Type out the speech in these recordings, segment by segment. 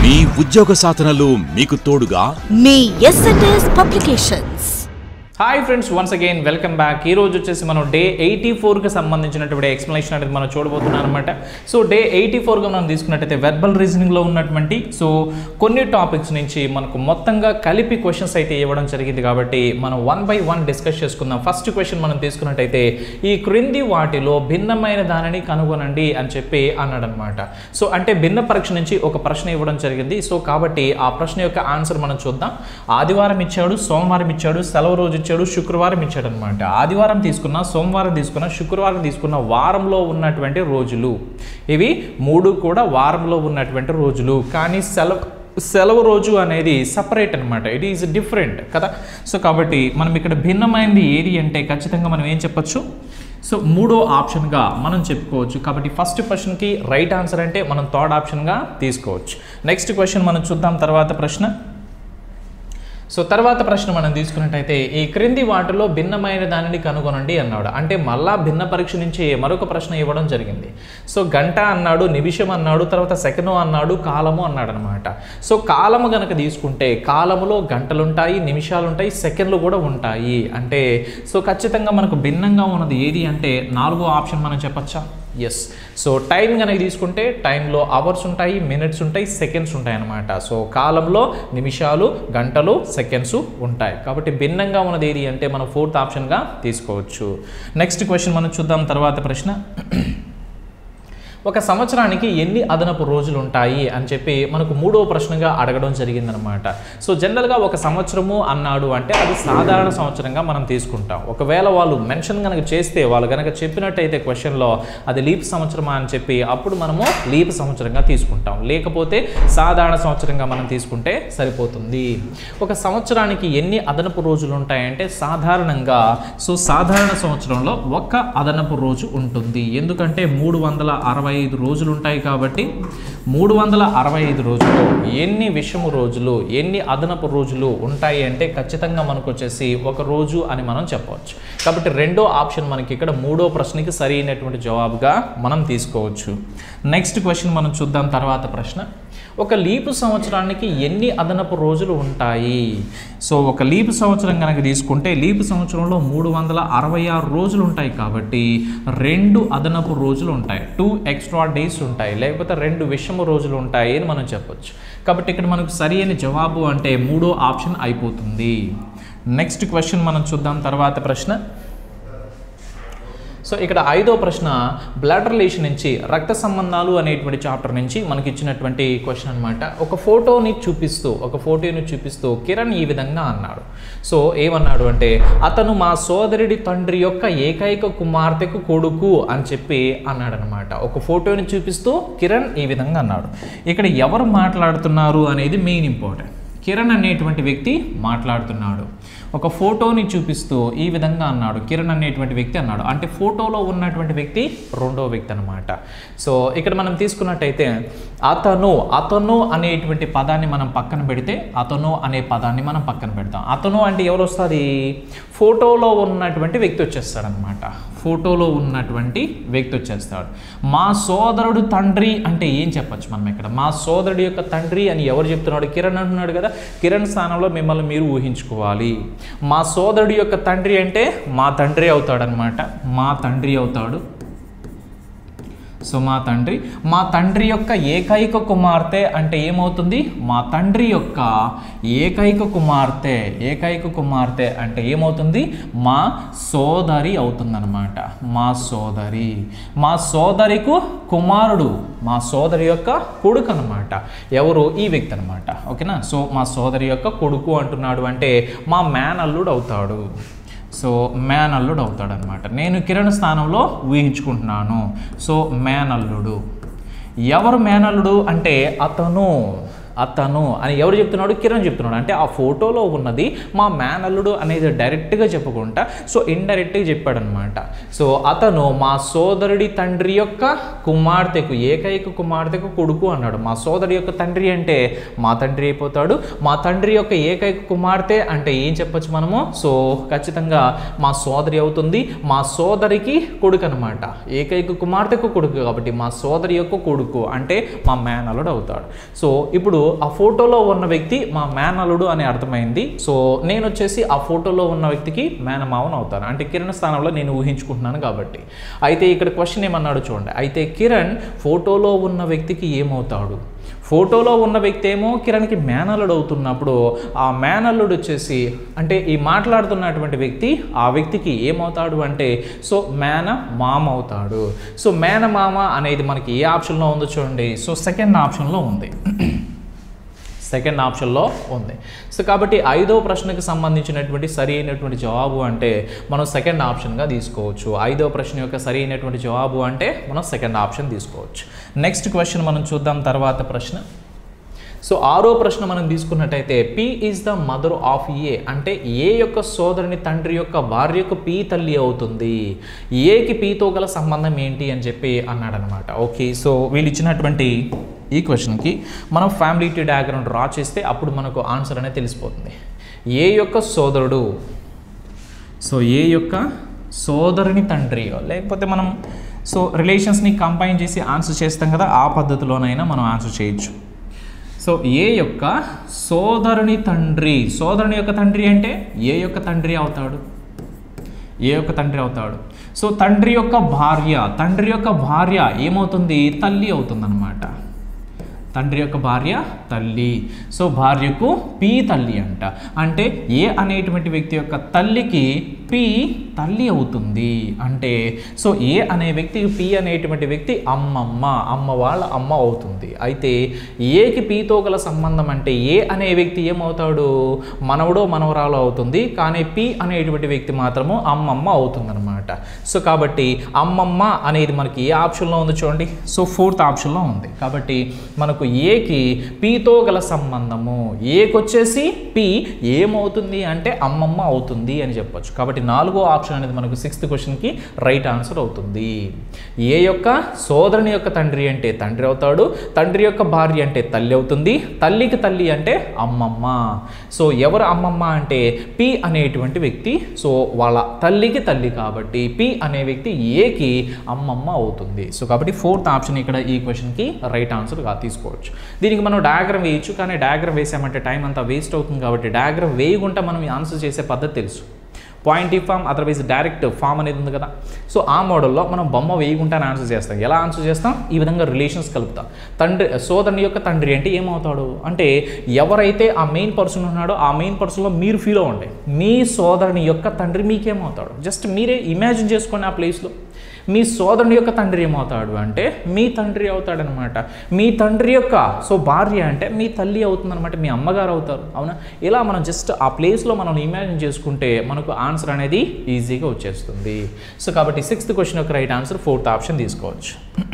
మీ ఉద్యోగ సాధనలో మీకు తోడుగా మీ SNS publications hi friends once again welcome back ఈ రోజు వచ్చేసి మనం డే ఎయిటీ ఫోర్కి సంబంధించినటువంటి ఎక్స్ప్లెనేషన్ అనేది మనం చూడబోతున్నాం అనమాట సో డే ఎయిటీ ఫోర్గా మనం తీసుకున్నట్టయితే వెర్బల్ రీజనింగ్లో ఉన్నటువంటి సో కొన్ని టాపిక్స్ నుంచి మనకు మొత్తంగా కలిపి క్వశ్చన్స్ అయితే ఇవ్వడం జరిగింది కాబట్టి మనం వన్ బై వన్ డిస్కస్ చేసుకుందాం ఫస్ట్ క్వశ్చన్ మనం తీసుకున్నట్టయితే ఈ క్రింది వాటిలో భిన్నమైన దానిని కనుగొనండి అని చెప్పి అన్నాడు అనమాట సో అంటే భిన్న పరీక్ష నుంచి ఒక ప్రశ్న ఇవ్వడం జరిగింది సో కాబట్టి ఆ ప్రశ్న యొక్క ఆన్సర్ మనం చూద్దాం ఆదివారం ఇచ్చాడు సోమవారం ఇచ్చాడు సెలవు రోజు ఇచ్చాడు శుక్రవారం ఇచ్చాడు అనమాట ఆదివారం తీసుకున్న సోమవారం తీసుకున్న శుక్రవారం తీసుకున్న వారంలో ఉన్నటువంటి రోజులు ఇవి మూడు కూడా వారంలో ఉన్నటువంటి రోజులు కానీ సెలవు సెలవు రోజు అనేది సపరేట్ అనమాట ఇట్ ఈజ్ డిఫరెంట్ కదా సో కాబట్టి మనం ఇక్కడ భిన్నమైనది ఏది అంటే ఖచ్చితంగా మనం ఏం చెప్పొచ్చు సో మూడో ఆప్షన్గా మనం చెప్పుకోవచ్చు కాబట్టి ఫస్ట్ క్వశ్చన్కి రైట్ ఆన్సర్ అంటే మనం థర్డ్ ఆప్షన్గా తీసుకోవచ్చు నెక్స్ట్ క్వశ్చన్ మనం చూద్దాం తర్వాత ప్రశ్న సో తర్వాత ప్రశ్న మనం తీసుకున్నట్టయితే ఈ క్రింది వాటిలో భిన్నమైన దానిని కనుగొనండి అన్నాడు అంటే మళ్ళా భిన్న పరీక్ష నుంచి మరొక ప్రశ్న ఇవ్వడం జరిగింది సో గంట అన్నాడు నిమిషం అన్నాడు తర్వాత సెకండ్ అన్నాడు కాలము అన్నాడు అనమాట సో కాలము గనక తీసుకుంటే కాలములో గంటలు ఉంటాయి నిమిషాలు ఉంటాయి సెకండ్లు కూడా ఉంటాయి అంటే సో ఖచ్చితంగా మనకు భిన్నంగా ఉన్నది ఏది అంటే నాలుగో ఆప్షన్ మనం చెప్పచ్చా ఎస్ సో టైం కనుక తీసుకుంటే టైంలో అవర్స్ ఉంటాయి మినిట్స్ ఉంటాయి సెకండ్స్ ఉంటాయి అన్నమాట సో కాలంలో నిమిషాలు గంటలు సెకండ్స్ ఉంటాయి కాబట్టి భిన్నంగా ఉన్నది ఏది అంటే మనం ఫోర్త్ ఆప్షన్గా తీసుకోవచ్చు నెక్స్ట్ క్వశ్చన్ మనం చూద్దాం తర్వాత ప్రశ్న ఒక సంవత్సరానికి ఎన్ని అదనపు రోజులు ఉంటాయి అని చెప్పి మనకు మూడో ప్రశ్నగా అడగడం జరిగిందనమాట సో జనరల్గా ఒక సంవత్సరము అన్నాడు అంటే అది సాధారణ సంవత్సరంగా మనం తీసుకుంటాం ఒకవేళ వాళ్ళు మెన్షన్ కనుక చేస్తే వాళ్ళు కనుక చెప్పినట్టయితే క్వశ్చన్లో అది లీప్ సంవత్సరమా అని చెప్పి అప్పుడు మనము లీప్ సంవత్సరంగా తీసుకుంటాం లేకపోతే సాధారణ సంవత్సరంగా మనం తీసుకుంటే సరిపోతుంది ఒక సంవత్సరానికి ఎన్ని అదనపు రోజులు ఉంటాయంటే సాధారణంగా సో సాధారణ సంవత్సరంలో ఒక్క అదనపు రోజు ఉంటుంది ఎందుకంటే మూడు వందల అరవై ఐదు రోజులు ఉంటాయి కాబట్టి మూడు వందల అరవై ఐదు రోజులు ఎన్ని విషము రోజులు ఎన్ని అదనపు రోజులు ఉంటాయి అంటే ఖచ్చితంగా మనకు వచ్చేసి ఒక రోజు అని మనం చెప్పవచ్చు కాబట్టి రెండో ఆప్షన్ మనకి ఇక్కడ మూడో ప్రశ్నకి సరైనటువంటి జవాబుగా మనం తీసుకోవచ్చు నెక్స్ట్ క్వశ్చన్ మనం చూద్దాం తర్వాత ప్రశ్న ఒక లీపు సంవత్సరానికి ఎన్ని అదనపు రోజులు ఉంటాయి సో ఒక లీపు సంవత్సరం కనుక తీసుకుంటే లీపు సంవత్సరంలో మూడు వందల అరవై ఆరు రోజులు ఉంటాయి కాబట్టి రెండు అదనపు రోజులు ఉంటాయి టూ ఎక్స్ట్రా డేస్ ఉంటాయి లేకపోతే రెండు విషమ రోజులు ఉంటాయి అని మనం చెప్పొచ్చు కాబట్టి ఇక్కడ మనకు సరి అయిన జవాబు అంటే మూడో ఆప్షన్ అయిపోతుంది నెక్స్ట్ క్వశ్చన్ మనం చూద్దాం తర్వాత ప్రశ్న సో ఇక్కడ ఐదో ప్రశ్న బ్లడ్ రిలేషన్ నుంచి రక్త సంబంధాలు అనేటువంటి చాప్టర్ నుంచి మనకి ఇచ్చినటువంటి క్వశ్చన్ అనమాట ఒక ఫోటోని చూపిస్తూ ఒక ఫోటోని చూపిస్తూ కిరణ్ ఈ విధంగా అన్నాడు సో ఏమన్నాడు అంటే అతను మా సోదరుడి తండ్రి యొక్క ఏకైక కుమార్తెకు కొడుకు అని చెప్పి అన్నాడు అనమాట ఒక ఫోటోని చూపిస్తూ కిరణ్ ఈ విధంగా అన్నాడు ఇక్కడ ఎవరు మాట్లాడుతున్నారు అనేది మెయిన్ ఇంపార్టెంట్ కిరణ్ అనేటువంటి వ్యక్తి మాట్లాడుతున్నాడు ఒక ఫోటోని చూపిస్తూ ఈ విధంగా అన్నాడు కిరణ్ అనేటువంటి వ్యక్తి అన్నాడు అంటే ఫోటోలో ఉన్నటువంటి వ్యక్తి రెండో వ్యక్తి అనమాట సో ఇక్కడ మనం తీసుకున్నట్టయితే అతను అతను అనేటువంటి పదాన్ని మనం పక్కన పెడితే అతను అనే పదాన్ని మనం పక్కన పెడతాం అతను అంటే ఎవరు వస్తుంది ఫోటోలో ఉన్నటువంటి వ్యక్తి వచ్చేస్తాడనమాట ఫోటోలో ఉన్నటువంటి వ్యక్తి వచ్చేస్తాడు మా సోదరుడు తండ్రి అంటే ఏం చెప్పచ్చు మనం ఇక్కడ మా సోదరుడి యొక్క తండ్రి అని ఎవరు చెప్తున్నాడు కిరణ్ అంటున్నాడు కదా కిరణ్ స్థానంలో మిమ్మల్ని మీరు ఊహించుకోవాలి మా సోదరుడి యొక్క తండ్రి అంటే మా తండ్రి అవుతాడనమాట మా తండ్రి అవుతాడు సో మా తండ్రి మా తండ్రి యొక్క ఏకైక కుమార్తె అంటే ఏమవుతుంది మా తండ్రి యొక్క ఏకైక కుమార్తె ఏకైక కుమార్తె అంటే ఏమవుతుంది మా సోదరి అవుతుందన్నమాట మా సోదరి మా సోదరికు కుమారుడు మా సోదరి యొక్క కొడుకు అనమాట ఎవరు ఈ వ్యక్తి అనమాట ఓకేనా సో మా సోదరి యొక్క కొడుకు అంటున్నాడు అంటే మా మేనల్లుడు అవుతాడు సో మేనల్లుడు అవుతాడనమాట నేను కిరణ్ స్థానంలో ఊహించుకుంటున్నాను సో మేనల్లుడు ఎవరు మేనల్లుడు అంటే అతను అతను అని ఎవరు చెప్తున్నాడు కిరణ్ చెప్తున్నాడు అంటే ఆ ఫోటోలో ఉన్నది మా మేనల్లుడు అనేది డైరెక్ట్గా చెప్పకుండా సో ఇండైరెక్ట్గా చెప్పాడనమాట సో అతను మా సోదరుడి తండ్రి యొక్క కుమార్తెకు ఏకైక కుమార్తెకు కొడుకు అన్నాడు మా సోదరుడి యొక్క తండ్రి అంటే మా తండ్రి అయిపోతాడు మా తండ్రి యొక్క ఏకైక కుమార్తె అంటే ఏం చెప్పొచ్చు మనము సో ఖచ్చితంగా మా సోదరి అవుతుంది మా సోదరికి కొడుకు అనమాట ఏకైక కుమార్తెకు కొడుకు కాబట్టి మా సోదరి యొక్క కొడుకు అంటే మా మేనలుడు అవుతాడు సో ఇప్పుడు ఆ ఫోటోలో ఉన్న వ్యక్తి మా మేనల్లుడు అని అర్థమైంది సో నేను వచ్చేసి ఆ ఫోటోలో ఉన్న వ్యక్తికి మేనమావన్ అవుతాను అంటే కిరణ్ స్థానంలో నేను ఊహించుకుంటున్నాను కాబట్టి అయితే ఇక్కడ క్వశ్చన్ ఏమన్నాడు చూడండి అయితే కిరణ్ ఫోటోలో ఉన్న వ్యక్తికి ఏమవుతాడు ఫోటోలో ఉన్న వ్యక్తి ఏమో కిరణ్కి మేనల్లుడు అవుతున్నప్పుడు ఆ మేనల్లుడు వచ్చేసి అంటే ఈ మాట్లాడుతున్నటువంటి వ్యక్తి ఆ వ్యక్తికి ఏమవుతాడు అంటే సో మేన మామ అవుతాడు సో మేన మామ అనేది మనకి ఏ ఆప్షన్లో ఉందో చూడండి సో సెకండ్ ఆప్షన్లో ఉంది సెకండ్ ఆప్షన్లో ఉంది సో కాబట్టి ఐదో ప్రశ్నకు సంబంధించినటువంటి సరి అయినటువంటి జవాబు అంటే మనం సెకండ్ ఆప్షన్గా తీసుకోవచ్చు ఐదో ప్రశ్న యొక్క సరి అయినటువంటి జవాబు అంటే మనం సెకండ్ ఆప్షన్ తీసుకోవచ్చు నెక్స్ట్ క్వశ్చన్ మనం చూద్దాం తర్వాత ప్రశ్న సో ఆరో ప్రశ్న మనం తీసుకున్నట్టయితే P is the mother of A అంటే ఏ యొక్క సోదరుని తండ్రి యొక్క భార్యకు పి తల్లి అవుతుంది ఏకి పీతో గల సంబంధం ఏంటి అని చెప్పి అన్నాడనమాట ఓకే సో వీళ్ళు ఇచ్చినటువంటి ఈ క్వశ్చన్కి మనం ఫ్యామిలీ టీ డయాగ్రామ్ డ్రా చేస్తే అప్పుడు మనకు ఆన్సర్ అనేది తెలిసిపోతుంది ఏ యొక్క సోదరుడు సో ఏ యొక్క సోదరుని తండ్రి లేకపోతే మనం సో రిలేషన్స్ని కంబైన్ చేసి ఆన్సర్ చేస్తాం కదా ఆ పద్ధతిలోనైనా మనం ఆన్సర్ చేయొచ్చు సో ఏ యొక్క సోదరుని తండ్రి సోదరుని యొక్క తండ్రి అంటే ఏ యొక్క తండ్రి అవుతాడు ఏ యొక్క తండ్రి అవుతాడు సో తండ్రి యొక్క భార్య తండ్రి యొక్క భార్య ఏమవుతుంది తల్లి అవుతుందన్నమాట తండ్రి యొక్క భార్య తల్లి సో భార్యకు పి తల్లి అంట అంటే ఏ అనేటువంటి వ్యక్తి యొక్క తల్లికి పి తల్లి అవుతుంది అంటే సో ఏ అనే వ్యక్తికి పి అనేటువంటి వ్యక్తి అమ్మమ్మ అమ్మ వాళ్ళ అమ్మ అవుతుంది అయితే ఏకి పితో గల సంబంధం అంటే ఏ అనే వ్యక్తి ఏమవుతాడు మనవడో మనవరాలు అవుతుంది కానీ పి అనేటువంటి వ్యక్తి మాత్రము అమ్మమ్మ అవుతుందన్నమాట సో కాబట్టి అమ్మమ్మ అనేది మనకి ఏ ఆప్షన్లో ఉంది చూడండి సో ఫోర్త్ ఆప్షన్లో ఉంది కాబట్టి మనకు ఏకి పీతో గల సంబంధము ఏకి వచ్చేసి పి ఏమవుతుంది అంటే అమ్మమ్మ అవుతుంది అని చెప్పొచ్చు కాబట్టి నాలుగో ఆప్షన్ అనేది మనకు సిక్స్త్ క్వశ్చన్కి రైట్ ఆన్సర్ అవుతుంది ఏ యొక్క సోదరుని యొక్క తండ్రి అంటే తండ్రి అవుతాడు తండ్రి యొక్క భార్య అంటే తల్లి అవుతుంది తల్లికి తల్లి అంటే అమ్మమ్మ సో ఎవరు అమ్మమ్మ అంటే పి అనేటువంటి వ్యక్తి సో వాళ్ళ తల్లికి తల్లి కాబట్టి పి అనే వ్యక్తి ఏకి అమ్మమ్మ అవుతుంది సో కాబట్టి ఫోర్త్ ఆప్షన్ ఇక్కడ ఈ క్వశ్చన్కి రైట్ ఆన్సర్గా తీసుకోవచ్చు దీనికి మనం డయాగ్రామ్ వేయచ్చు కానీ డయాగ్రామ్ వేసామంటే టైం అంతా వేస్ట్ అవుతుంది కాబట్టి డయాగ్రామ్ వేయకుండా మనం ఆన్సర్ చేసే పద్ధతి తెలుసు పాయింట్ ఈ ఫామ్ అదర్వైజ్ డైరెక్ట్ ఫామ్ అనేది ఉంది కదా సో ఆ మోడల్లో మనం బొమ్మ వేయకుండానే ఆన్సర్ చేస్తాం ఎలా ఆన్సర్ చేస్తాం ఈ విధంగా రిలేషన్స్ కలుపుతాం తండ్రి సోదరుని యొక్క తండ్రి అంటే ఏమవుతాడు అంటే ఎవరైతే ఆ మెయిన్ పర్సన్ ఉన్నాడో ఆ మెయిన్ పర్సన్లో మీరు ఫీల్ అవ్వండి మీ సోదరుని యొక్క తండ్రి మీకేమవుతాడు జస్ట్ మీరే ఇమాజిన్ చేసుకోండి ఆ ప్లేస్లో మీ సోదరుని యొక్క తండ్రి ఏమవుతాడు అంటే మీ తండ్రి అవుతాడనమాట మీ తండ్రి యొక్క సో భార్య అంటే మీ తల్లి అవుతుందన్నమాట మీ అమ్మగారు అవుతారు అవునా ఇలా మనం జస్ట్ ఆ ప్లేస్లో మనం ఇమాజిన్ చేసుకుంటే మనకు ఆన్సర్ అనేది ఈజీగా వచ్చేస్తుంది సో కాబట్టి సిక్స్త్ క్వశ్చన్ యొక్క రైట్ ఆన్సర్ ఫోర్త్ ఆప్షన్ తీసుకోవచ్చు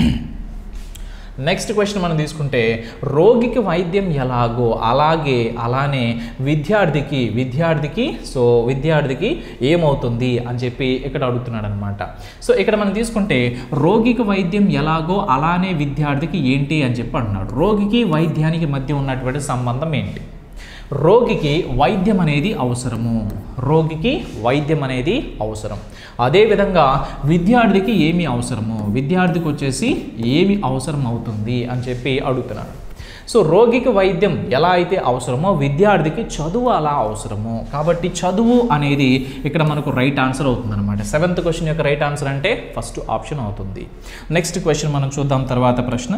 నెక్స్ట్ క్వశ్చన్ మనం తీసుకుంటే రోగికి వైద్యం ఎలాగో అలాగే అలానే విద్యార్థికి విద్యార్థికి సో విద్యార్థికి ఏమవుతుంది అని చెప్పి ఇక్కడ అడుగుతున్నాడు అనమాట సో ఇక్కడ మనం తీసుకుంటే రోగికి వైద్యం ఎలాగో అలానే విద్యార్థికి ఏంటి అని చెప్పి అంటున్నాడు రోగికి వైద్యానికి మధ్య ఉన్నటువంటి సంబంధం ఏంటి రోగికి వైద్యం అనేది అవసరము రోగికి వైద్యం అనేది అవసరం అదేవిధంగా విద్యార్థికి ఏమి అవసరము విద్యార్థికి వచ్చేసి ఏమి అవసరం అవుతుంది అని చెప్పి అడుగుతున్నాడు సో రోగికి వైద్యం ఎలా అయితే అవసరమో విద్యార్థికి చదువు అలా అవసరము కాబట్టి చదువు అనేది ఇక్కడ మనకు రైట్ ఆన్సర్ అవుతుంది అనమాట సెవెంత్ క్వశ్చన్ యొక్క రైట్ ఆన్సర్ అంటే ఫస్ట్ ఆప్షన్ అవుతుంది నెక్స్ట్ క్వశ్చన్ మనం చూద్దాం తర్వాత ప్రశ్న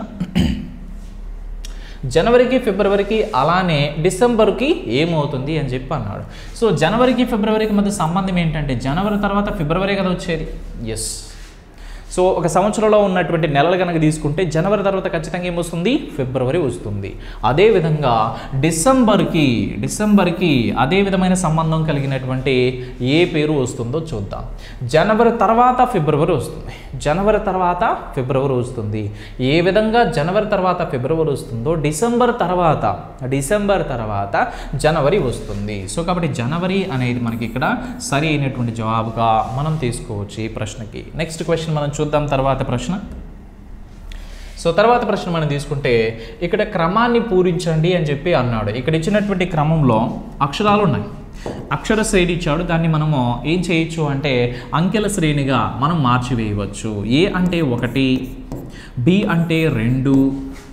జనవరికి ఫిబ్రవరికి అలానే డిసెంబర్కి ఏమవుతుంది అని చెప్పి అన్నాడు సో జనవరికి ఫిబ్రవరికి మధ్య సంబంధం ఏంటంటే జనవరి తర్వాత ఫిబ్రవరి కదా వచ్చేది ఎస్ సో ఒక సంవత్సరంలో ఉన్నటువంటి నెలలు కనుక తీసుకుంటే జనవరి తర్వాత ఖచ్చితంగా ఏమొస్తుంది ఫిబ్రవరి వస్తుంది అదేవిధంగా డిసెంబర్కి డిసెంబర్కి అదే విధమైన సంబంధం కలిగినటువంటి ఏ పేరు వస్తుందో చూద్దాం జనవరి తర్వాత ఫిబ్రవరి వస్తుంది జనవరి తర్వాత ఫిబ్రవరి వస్తుంది ఏ విధంగా జనవరి తర్వాత ఫిబ్రవరి వస్తుందో డిసెంబర్ తర్వాత డిసెంబర్ తర్వాత జనవరి వస్తుంది సో కాబట్టి జనవరి అనేది మనకి ఇక్కడ సరి అయినటువంటి జవాబుగా మనం తీసుకోవచ్చు ఈ ప్రశ్నకి నెక్స్ట్ క్వశ్చన్ మనం చూద్దాం తర్వాత ప్రశ్న సో తర్వాత ప్రశ్న మనం తీసుకుంటే ఇక్కడ క్రమాన్ని పూరించండి అని చెప్పి అన్నాడు ఇక్కడ ఇచ్చినటువంటి క్రమంలో అక్షరాలు ఉన్నాయి అక్షర శ్రేణి ఇచ్చాడు దాన్ని మనము ఏం చేయొచ్చు అంటే అంకెల శ్రేణిగా మనం మార్చివేయవచ్చు ఏ అంటే ఒకటి బి అంటే రెండు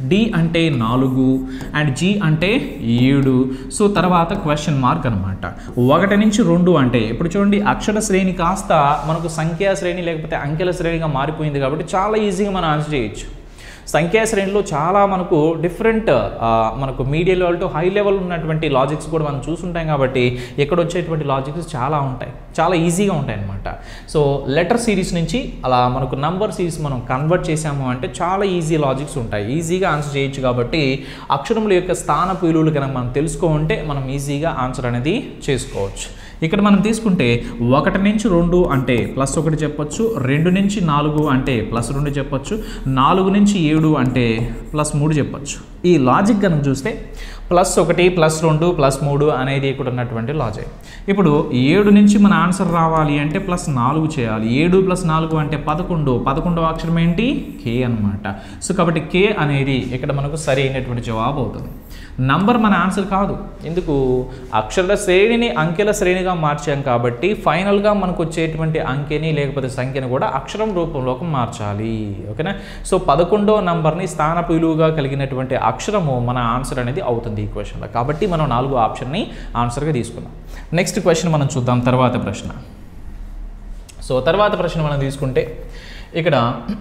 డి అంటే నాలుగు అండ్ జి అంటే ఏడు సో తర్వాత క్వశ్చన్ మార్క్ అనమాట ఒకటి నుంచి రెండు అంటే ఇప్పుడు చూడండి అక్షర శ్రేణి కాస్త మనకు సంఖ్యా శ్రేణి లేకపోతే అంకెల శ్రేణిగా మారిపోయింది కాబట్టి చాలా ఈజీగా మనం ఆన్సర్ చేయొచ్చు సంఖ్యా శ్రేణిలో చాలా మనకు డిఫరెంట్ మనకు medium level to high level ఉన్నటువంటి లాజిక్స్ కూడా మనం చూసుంటాం కాబట్టి ఇక్కడ వచ్చేటువంటి లాజిక్స్ చాలా ఉంటాయి చాలా ఈజీగా ఉంటాయి అన్నమాట సో లెటర్ సిరీస్ నుంచి అలా మనకు నంబర్ సిరీస్ మనం కన్వర్ట్ చేసాము అంటే చాలా ఈజీ లాజిక్స్ ఉంటాయి ఈజీగా ఆన్సర్ చేయొచ్చు కాబట్టి అక్షరముల యొక్క స్థానపు విలువలు కనుక మనం తెలుసుకోకుంటే మనం ఈజీగా ఆన్సర్ అనేది చేసుకోవచ్చు ఇక్కడ మనం తీసుకుంటే ఒకటి నుంచి రెండు అంటే ప్లస్ ఒకటి చెప్పొచ్చు రెండు నుంచి నాలుగు అంటే ప్లస్ రెండు చెప్పొచ్చు నాలుగు నుంచి ఏడు అంటే ప్లస్ మూడు చెప్పొచ్చు ఈ లాజిక్ కనుక చూస్తే ప్లస్ ఒకటి ప్లస్ రెండు ప్లస్ మూడు అనేది ఇక్కడ ఉన్నటువంటి లాజిక్ ఇప్పుడు ఏడు నుంచి మన ఆన్సర్ రావాలి అంటే ప్లస్ నాలుగు చేయాలి ఏడు ప్లస్ నాలుగు అంటే పదకొండు పదకొండవ అక్షరం ఏంటి కే అనమాట సో కాబట్టి కే అనేది ఇక్కడ మనకు సరైనటువంటి జవాబు అవుతుంది నంబర్ మన ఆన్సర్ కాదు ఎందుకు అక్షర శ్రేణిని అంకెల శ్రేణిగా మార్చాం కాబట్టి ఫైనల్గా మనకు వచ్చేటువంటి అంకెని లేకపోతే సంఖ్యని కూడా అక్షరం రూపంలోకి మార్చాలి ఓకేనా సో పదకొండో నంబర్ని స్థానపు విలువగా కలిగినటువంటి అక్షరము మన ఆన్సర్ అనేది అవుతుంది ఈ క్వశ్చన్లో కాబట్టి మనం నాలుగో ఆప్షన్ని ఆన్సర్గా తీసుకున్నాం నెక్స్ట్ క్వశ్చన్ మనం చూద్దాం తర్వాత ప్రశ్న సో తర్వాత ప్రశ్న మనం తీసుకుంటే ఇక్కడ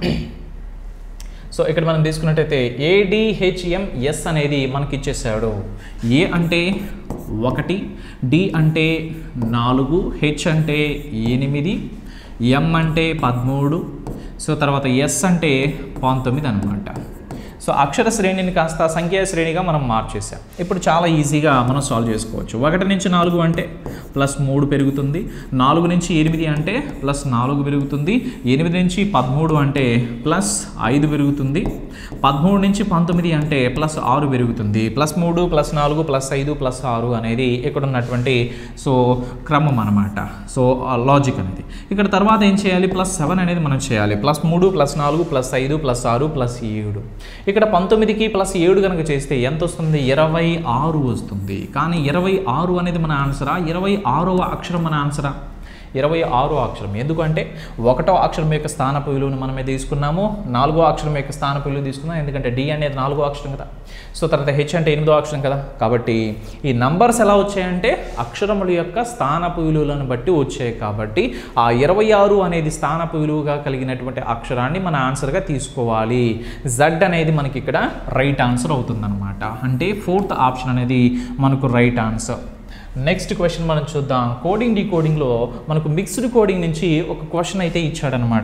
సో ఇక్కడ మనం తీసుకున్నట్టయితే ఏడిహెచ్ఎం ఎస్ అనేది మనకి ఇచ్చేసాడు ఏ అంటే ఒకటి డి అంటే నాలుగు హెచ్ అంటే ఎనిమిది ఎం అంటే పదమూడు సో తర్వాత ఎస్ అంటే పంతొమ్మిది అనమాట సో అక్షర శ్రేణిని కాస్త సంఖ్యా శ్రేణిగా మనం మార్చేసాం ఇప్పుడు చాలా ఈజీగా మనం సాల్వ్ చేసుకోవచ్చు ఒకటి నుంచి నాలుగు అంటే ప్లస్ మూడు పెరుగుతుంది నాలుగు నుంచి ఎనిమిది అంటే ప్లస్ నాలుగు పెరుగుతుంది ఎనిమిది నుంచి పదమూడు అంటే ప్లస్ ఐదు పెరుగుతుంది పదమూడు నుంచి పంతొమ్మిది అంటే ప్లస్ ఆరు పెరుగుతుంది ప్లస్ మూడు ప్లస్ నాలుగు ప్లస్ ఐదు ప్లస్ ఆరు అనేది ఇక్కడ ఉన్నటువంటి సో క్రమం అనమాట సో లాజిక్ అనేది ఇక్కడ తర్వాత ఏం చేయాలి ప్లస్ సెవెన్ అనేది మనం చేయాలి ప్లస్ మూడు ప్లస్ నాలుగు ప్లస్ ఐదు ప్లస్ ఆరు ప్లస్ ఏడు ఇక్కడ పంతొమ్మిదికి ప్లస్ ఏడు కనుక చేస్తే ఎంత వస్తుంది ఇరవై ఆరు వస్తుంది కానీ ఇరవై ఆరు అనేది మన ఆన్సరా ఇరవై ఆరవ అక్షరం మన ఆన్సరా ఇరవై ఆరో అక్షరం ఎందుకంటే ఒకటో అక్షరం యొక్క స్థానపు విలువను మనమే తీసుకున్నాము నాలుగో అక్షరం యొక్క స్థానపు విలువ తీసుకున్నాం ఎందుకంటే డి అనేది నాలుగో అక్షరం కదా సో తర్వాత హెచ్ అంటే ఎనిమిదో అక్షరం కదా కాబట్టి ఈ నంబర్స్ ఎలా వచ్చాయంటే అక్షరముల యొక్క స్థానపు విలువలను బట్టి వచ్చాయి కాబట్టి ఆ ఇరవై ఆరు అనేది స్థానపు విలువగా కలిగినటువంటి అక్షరాన్ని మన ఆన్సర్గా తీసుకోవాలి జడ్ అనేది మనకి ఇక్కడ రైట్ ఆన్సర్ అవుతుందన్నమాట అంటే ఫోర్త్ ఆప్షన్ అనేది మనకు రైట్ ఆన్సర్ నెక్స్ట్ క్వశ్చన్ మనం చూద్దాం కోడింగ్ డీకోడింగ్లో మనకు మిక్స్డ్ కోడింగ్ నుంచి ఒక క్వశ్చన్ అయితే ఇచ్చాడనమాట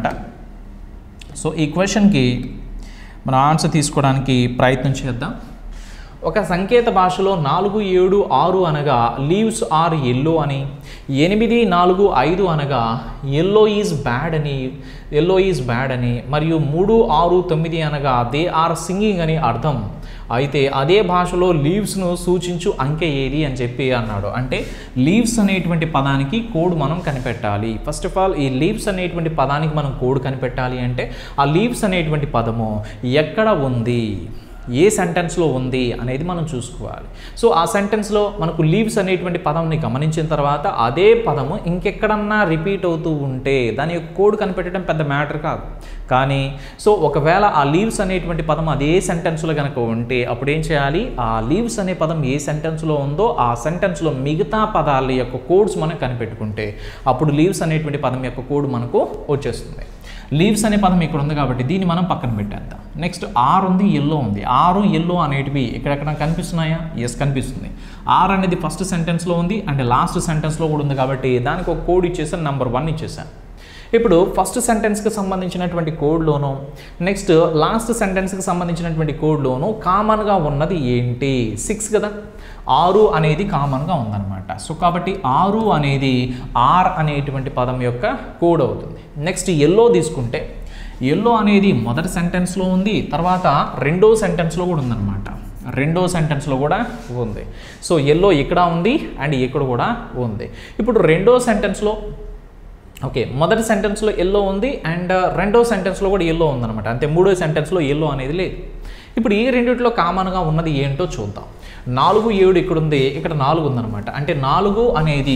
సో ఈ క్వశ్చన్కి మనం ఆన్సర్ తీసుకోవడానికి ప్రయత్నం చేద్దాం ఒక సంకేత భాషలో నాలుగు ఏడు ఆరు అనగా లీవ్స్ ఆర్ ఎల్లో అని ఎనిమిది నాలుగు ఐదు అనగా ఎల్లో ఈజ్ బ్యాడ్ అని ఎల్లో ఈజ్ బ్యాడ్ అని మరియు మూడు ఆరు తొమ్మిది అనగా దే ఆర్ సింగింగ్ అని అర్థం అయితే అదే భాషలో లీవ్స్ను సూచించు అంకె ఏది అని చెప్పి అన్నాడు అంటే లీవ్స్ అనేటువంటి పదానికి కోడ్ మనం కనిపెట్టాలి ఫస్ట్ ఆఫ్ ఆల్ ఈ లీవ్స్ అనేటువంటి పదానికి మనం కోడ్ కనిపెట్టాలి అంటే ఆ లీవ్స్ అనేటువంటి పదము ఎక్కడ ఉంది ఏ సెంటెన్స్లో ఉంది అనేది మనం చూసుకోవాలి సో ఆ సెంటెన్స్లో మనకు లీవ్స్ అనేటువంటి పదంని గమనించిన తర్వాత అదే పదము ఇంకెక్కడన్నా రిపీట్ అవుతూ ఉంటే దాని యొక్క కోడ్ కనిపెట్టడం పెద్ద మ్యాటర్ కాదు కానీ సో ఒకవేళ ఆ లీవ్స్ అనేటువంటి పదం అదే సెంటెన్స్లో కనుక ఉంటే అప్పుడు ఏం చేయాలి ఆ లీవ్స్ అనే పదం ఏ సెంటెన్స్లో ఉందో ఆ సెంటెన్స్లో మిగతా పదాల యొక్క కోడ్స్ మనం కనిపెట్టుకుంటే అప్పుడు లీవ్స్ అనేటువంటి పదం యొక్క కోడ్ మనకు వచ్చేస్తుంది లీవ్స్ అనే పదం ఇక్కడ ఉంది కాబట్టి దీన్ని మనం పక్కన పెట్టేద్దాం నెక్స్ట్ ఆర్ ఉంది ఎల్లో ఉంది ఆరు ఎల్లో అనేటివి ఇక్కడెక్కడ కనిపిస్తున్నాయా ఎస్ కనిపిస్తుంది ఆర్ అనేది ఫస్ట్ సెంటెన్స్లో ఉంది అండ్ లాస్ట్ సెంటెన్స్లో కూడా ఉంది కాబట్టి దానికి ఒక కోడ్ ఇచ్చేసాను నెంబర్ వన్ ఇచ్చేసాను ఇప్పుడు ఫస్ట్ సెంటెన్స్కి సంబంధించినటువంటి కోడ్లోను నెక్స్ట్ లాస్ట్ సెంటెన్స్కి సంబంధించినటువంటి కోడ్లోను కామన్గా ఉన్నది ఏంటి సిక్స్ కదా ఆరు అనేది కామన్గా ఉందన్నమాట సో కాబట్టి ఆరు అనేది ఆర్ అనేటువంటి పదం యొక్క కోడ్ అవుతుంది నెక్స్ట్ ఎల్లో తీసుకుంటే ఎల్లో అనేది మొదటి సెంటెన్స్లో ఉంది తర్వాత రెండో సెంటెన్స్లో కూడా ఉందన్నమాట రెండో సెంటెన్స్లో కూడా ఉంది సో ఎల్లో ఇక్కడ ఉంది అండ్ ఇక్కడ కూడా ఉంది ఇప్పుడు రెండో సెంటెన్స్లో ఓకే మొదటి సెంటెన్స్లో ఎల్లో ఉంది అండ్ రెండో సెంటెన్స్లో కూడా ఎల్లో ఉందన్నమాట అంతే మూడో సెంటెన్స్లో ఎల్లో అనేది లేదు ఇప్పుడు ఈ రెండిట్లో కామన్గా ఉన్నది ఏంటో చూద్దాం నాలుగు ఏడు ఇక్కడ ఉంది ఇక్కడ నాలుగు ఉందన్నమాట అంటే నాలుగు అనేది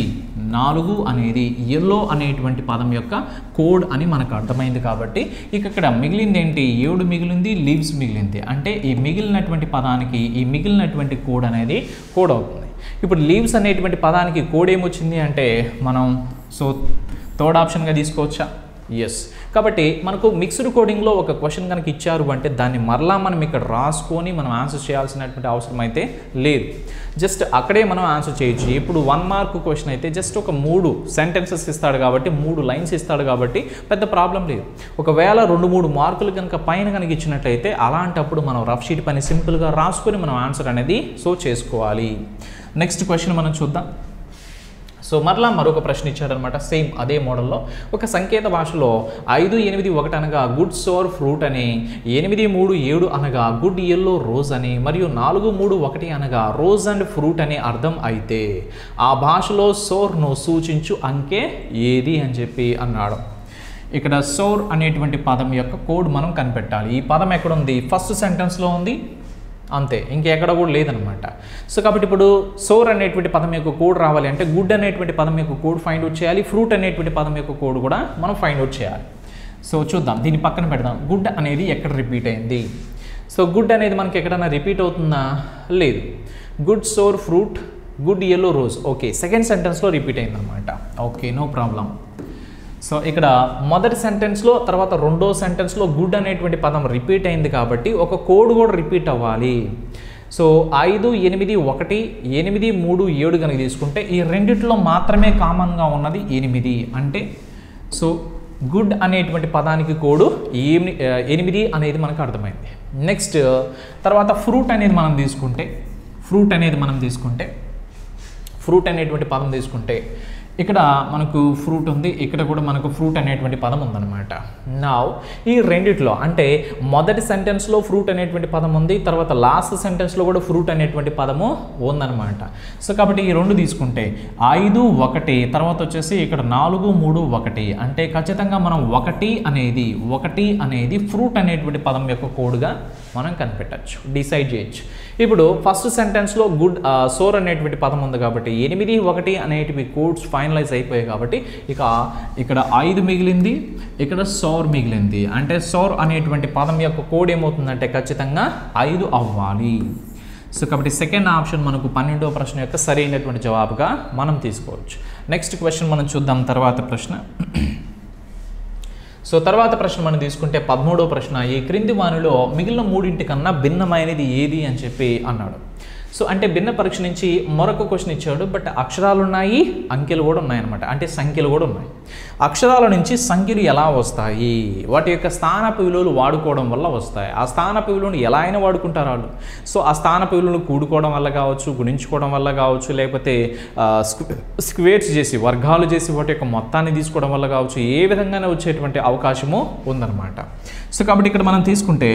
నాలుగు అనేది ఎల్లో అనేటువంటి పదం యొక్క కోడ్ అని మనకు అర్థమైంది కాబట్టి ఇక ఇక్కడ మిగిలింది ఏంటి ఏడు మిగిలింది లీవ్స్ మిగిలింది అంటే ఈ మిగిలినటువంటి పదానికి ఈ మిగిలినటువంటి కోడ్ అనేది కోడ్ అవుతుంది ఇప్పుడు లీవ్స్ అనేటువంటి పదానికి కోడ్ ఏమొచ్చింది అంటే మనం సో థర్డ్ ఆప్షన్గా తీసుకోవచ్చా ఎస్ కాబట్టి మనకు మిక్స్డ్ కోడింగ్లో ఒక క్వశ్చన్ కనుక ఇచ్చారు అంటే దాన్ని మరలా మనం ఇక్కడ రాసుకొని మనం ఆన్సర్ చేయాల్సినటువంటి అవసరం అయితే లేదు జస్ట్ అక్కడే మనం ఆన్సర్ చేయొచ్చు ఇప్పుడు వన్ మార్క్ క్వశ్చన్ అయితే జస్ట్ ఒక మూడు సెంటెన్సెస్ ఇస్తాడు కాబట్టి మూడు లైన్స్ ఇస్తాడు కాబట్టి పెద్ద ప్రాబ్లం లేదు ఒకవేళ రెండు మూడు మార్కులు కనుక పైన కనుక ఇచ్చినట్లయితే అలాంటప్పుడు మనం రఫ్ షీట్ పని సింపుల్గా రాసుకొని మనం ఆన్సర్ అనేది సో చేసుకోవాలి నెక్స్ట్ క్వశ్చన్ మనం చూద్దాం సో మరలా మరొక ప్రశ్న ఇచ్చాడనమాట సేమ్ అదే మోడల్లో ఒక సంకేత భాషలో ఐదు ఎనిమిది ఒకటి అనగా గుడ్ సోర్ ఫ్రూట్ అని ఎనిమిది మూడు ఏడు అనగా గుడ్ ఎల్లో రోజ్ అని మరియు నాలుగు మూడు ఒకటి అనగా రోజ్ అండ్ ఫ్రూట్ అనే అర్థం అయితే ఆ భాషలో సోర్ను సూచించు అంకె ఏది అని చెప్పి అన్నాడు ఇక్కడ సోర్ అనేటువంటి పదం యొక్క కోడ్ మనం కనిపెట్టాలి ఈ పదం ఎక్కడ ఉంది ఫస్ట్ సెంటెన్స్లో ఉంది అంతే ఇంకెక్కడ కూడా లేదనమాట సో కాబట్టి ఇప్పుడు సోర్ అనేటువంటి పదం యొక్క కోడ్ రావాలి అంటే గుడ్ అనేటువంటి పదం యొక్క కోడ్ ఫైండ్ అవుట్ చేయాలి ఫ్రూట్ అనేటువంటి పదం యొక్క కోడ్ కూడా మనం ఫైండ్ అవుట్ చేయాలి సో చూద్దాం దీన్ని పక్కన పెడదాం గుడ్ అనేది ఎక్కడ రిపీట్ అయింది సో గుడ్ అనేది మనకి ఎక్కడైనా రిపీట్ అవుతుందా లేదు good sour fruit good yellow rose okay second సెంటెన్స్లో రిపీట్ అయిందనమాట ఓకే నో ప్రాబ్లం సో ఇక్కడ మొదటి సెంటెన్స్లో తర్వాత రెండో సెంటెన్స్లో గుడ్ అనేటువంటి పదం రిపీట్ అయింది కాబట్టి ఒక కోడ్ కూడా రిపీట్ అవ్వాలి సో ఐదు ఎనిమిది ఒకటి ఎనిమిది మూడు ఏడు కనుక తీసుకుంటే ఈ రెండిట్లో మాత్రమే కామన్గా ఉన్నది ఎనిమిది అంటే సో గుడ్ అనేటువంటి పదానికి కోడు ఏమి ఎనిమిది అనేది మనకు అర్థమైంది నెక్స్ట్ తర్వాత ఫ్రూట్ అనేది మనం తీసుకుంటే ఫ్రూట్ అనేది మనం తీసుకుంటే ఫ్రూట్ అనేటువంటి పదం తీసుకుంటే ఇక్కడ మనకు ఫ్రూట్ ఉంది ఇక్కడ కూడా మనకు ఫ్రూట్ అనేటువంటి పదం ఉందన్నమాట నా ఈ రెండిట్లో అంటే మొదటి సెంటెన్స్లో ఫ్రూట్ అనేటువంటి పదం ఉంది తర్వాత లాస్ట్ సెంటెన్స్లో కూడా ఫ్రూట్ అనేటువంటి పదము ఉందన్నమాట సో కాబట్టి ఈ రెండు తీసుకుంటే ఐదు ఒకటి తర్వాత వచ్చేసి ఇక్కడ నాలుగు మూడు ఒకటి అంటే ఖచ్చితంగా మనం ఒకటి అనేది ఒకటి అనేది ఫ్రూట్ అనేటువంటి పదం యొక్క కోడ్గా మనం కనిపెట్టచ్చు డిసైడ్ చేయొచ్చు ఇప్పుడు ఫస్ట్ సెంటెన్స్లో గుడ్ సోర్ అనేటువంటి పదం ఉంది కాబట్టి ఎనిమిది ఒకటి అనేటివి కోడ్స్ ఫైనలైజ్ అయిపోయాయి కాబట్టి ఇక ఇక్కడ ఐదు మిగిలింది ఇక్కడ సోర్ మిగిలింది అంటే సోర్ అనేటువంటి పదం యొక్క కోడ్ ఏమవుతుందంటే ఖచ్చితంగా ఐదు అవ్వాలి సో కాబట్టి సెకండ్ ఆప్షన్ మనకు పన్నెండవ ప్రశ్న యొక్క సరైనటువంటి జవాబుగా మనం తీసుకోవచ్చు నెక్స్ట్ క్వశ్చన్ మనం చూద్దాం తర్వాత ప్రశ్న సో తర్వాత ప్రశ్న మనం తీసుకుంటే పదమూడవ ప్రశ్న ఈ క్రింది వానిలో మిగిలిన మూడింటి కన్నా భిన్నమైనది ఏది అని చెప్పి అన్నాడు సో అంటే భిన్న పరీక్ష నుంచి మరొక క్వశ్చన్ ఇచ్చాడు బట్ అక్షరాలు ఉన్నాయి అంకెలు కూడా ఉన్నాయన్నమాట అంటే సంఖ్యలు కూడా ఉన్నాయి అక్షరాల నుంచి సంఖ్యలు ఎలా వస్తాయి వాటి యొక్క స్థానపు విలువలు వాడుకోవడం వల్ల వస్తాయి ఆ స్థానపు విలువను ఎలా అయినా వాడుకుంటారు వాళ్ళు సో ఆ స్థానపు విలువలను కూడుకోవడం వల్ల కావచ్చు గుణించుకోవడం వల్ల కావచ్చు లేకపోతే స్క్వేర్స్ చేసి వర్గాలు చేసి వాటి యొక్క మొత్తాన్ని తీసుకోవడం వల్ల కావచ్చు ఏ విధంగానే వచ్చేటువంటి అవకాశము ఉందన్నమాట సో కాబట్టి ఇక్కడ మనం తీసుకుంటే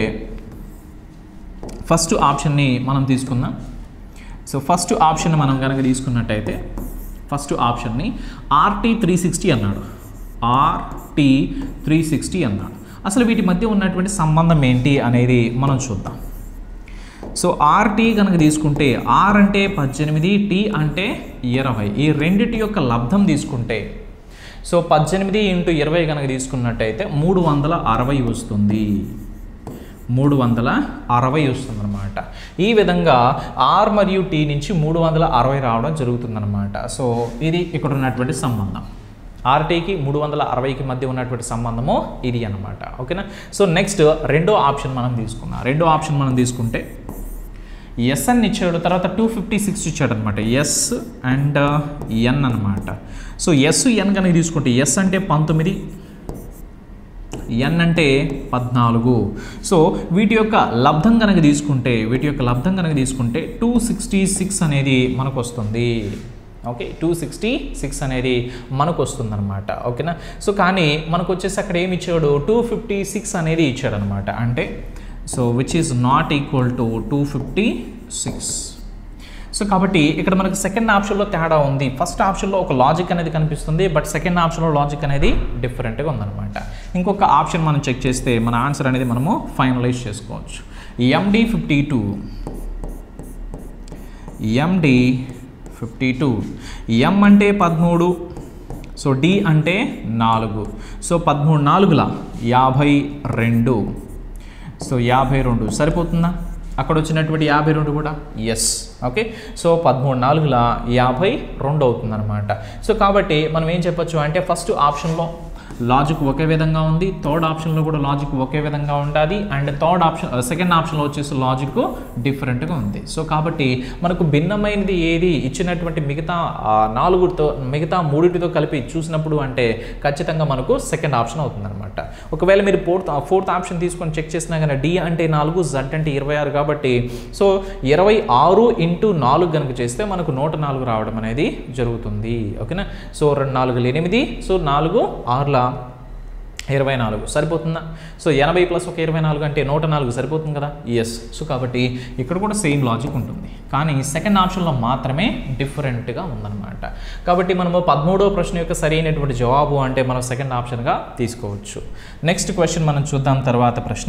ఫస్ట్ ఆప్షన్ని మనం తీసుకుందాం సో ఫస్ట్ ఆప్షన్ మనం కనుక తీసుకున్నట్టయితే ఫస్ట్ ఆప్షన్ని ఆర్టీ త్రీ సిక్స్టీ అన్నాడు ఆర్టీ త్రీ సిక్స్టీ అన్నాడు అసలు వీటి మధ్య ఉన్నటువంటి సంబంధం ఏంటి అనేది మనం చూద్దాం సో ఆర్టీ కనుక తీసుకుంటే ఆర్ అంటే పద్దెనిమిది టీ అంటే ఇరవై ఈ రెండిటి యొక్క లబ్ధం తీసుకుంటే సో పద్దెనిమిది ఇంటూ ఇరవై కనుక తీసుకున్నట్టయితే మూడు వందల అరవై వస్తుంది మూడు వందల అరవై వస్తుందన్నమాట ఈ విధంగా ఆర్ మరియు టీ నుంచి మూడు వందల అరవై రావడం జరుగుతుందన్నమాట సో ఇది ఇక్కడ ఉన్నటువంటి సంబంధం ఆర్టీకి మూడు వందల అరవైకి మధ్య ఉన్నటువంటి సంబంధము ఇది అన్నమాట ఓకేనా సో నెక్స్ట్ రెండో ఆప్షన్ మనం తీసుకుందాం రెండో ఆప్షన్ మనం తీసుకుంటే ఎస్ అని ఇచ్చాడు తర్వాత టూ ఫిఫ్టీ సిక్స్ ఇచ్చాడు అనమాట ఎస్ అండ్ ఎన్ అనమాట సో ఎస్ ఎన్ కనుక తీసుకుంటే ఎస్ అంటే పంతొమ్మిది ఎన్ అంటే పద్నాలుగు సో వీటి యొక్క లబ్ధం కనుక తీసుకుంటే వీటి యొక్క లబ్ధం కనుక తీసుకుంటే టూ సిక్స్టీ సిక్స్ అనేది మనకు వస్తుంది ఓకే టూ సిక్స్టీ సిక్స్ అనేది మనకు వస్తుందన్నమాట ఓకేనా సో కానీ మనకు వచ్చేసి అక్కడ ఏమి ఇచ్చాడు టూ ఫిఫ్టీ సిక్స్ అనేది ఇచ్చాడు అనమాట అంటే so which is not equal to two fifty six so కాబట్టి ఇక్కడ మనకు సెకండ్ ఆప్షన్లో తేడా ఉంది ఫస్ట్ ఆప్షన్లో ఒక లాజిక్ అనేది కనిపిస్తుంది బట్ సెకండ్ ఆప్షన్లో లాజిక్ అనేది డిఫరెంట్గా ఉందన్నమాట ఇంకొక ఆప్షన్ మనం చెక్ చేస్తే మన ఆన్సర్ అనేది మనము ఫైనలైజ్ చేసుకోవచ్చు MD fifty two MD fifty two M అంటే పదమూడు సో డి అంటే నాలుగు సో పదమూడు నాలుగుల యాభై రెండు సో యాభై రెండు సరిపోతుందా అక్కడ వచ్చినటువంటి యాభై రెండు కూడా ఎస్ ఓకే సో పదమూడు నాలుగుల యాభై రెండు అవుతుందన్నమాట సో కాబట్టి మనం ఏం చెప్పొచ్చు అంటే ఫస్ట్ ఆప్షన్లో లాజిక్ ఒకే విధంగా ఉంది థర్డ్ ఆప్షన్లో కూడా లాజిక్ ఒకే విధంగా ఉండాలి అండ్ థర్డ్ ఆప్షన్ సెకండ్ ఆప్షన్లో వచ్చేసి లాజిక్ డిఫరెంట్గా ఉంది సో కాబట్టి మనకు భిన్నమైనది ఏది ఇచ్చినటువంటి మిగతా ఆ, నాలుగుతో మిగతా మూడింటితో కలిపి చూసినప్పుడు అంటే ఖచ్చితంగా మనకు సెకండ్ ఆప్షన్ అవుతుందన్నమాట ఒకవేళ మీరు ఫోర్త్ ఫోర్త్ ఆప్షన్ తీసుకొని చెక్ చేసినా కానీ డి అంటే నాలుగు జడ్ అంటే ఇరవై ఆరు కాబట్టి సో ఇరవై ఆరు ఇంటూ నాలుగు కనుక చేస్తే మనకు నూట నాలుగు రావడం అనేది జరుగుతుంది ఓకేనా సో రెండు నాలుగులు ఎనిమిది సో నాలుగు ఆరుల ఇరవై నాలుగు సరిపోతుందా సో ఎనభై ప్లస్ ఒక ఇరవై నాలుగు అంటే నూట నాలుగు సరిపోతుంది కదా ఎస్ సో కాబట్టి ఇక్కడ కూడా సేమ్ లాజిక్ ఉంటుంది కానీ సెకండ్ ఆప్షన్లో మాత్రమే డిఫరెంట్గా ఉందన్నమాట కాబట్టి మనము పదమూడవ ప్రశ్న యొక్క సరైనటువంటి జవాబు అంటే మనం సెకండ్ ఆప్షన్గా తీసుకోవచ్చు నెక్స్ట్ క్వశ్చన్ మనం చూద్దాం తర్వాత ప్రశ్న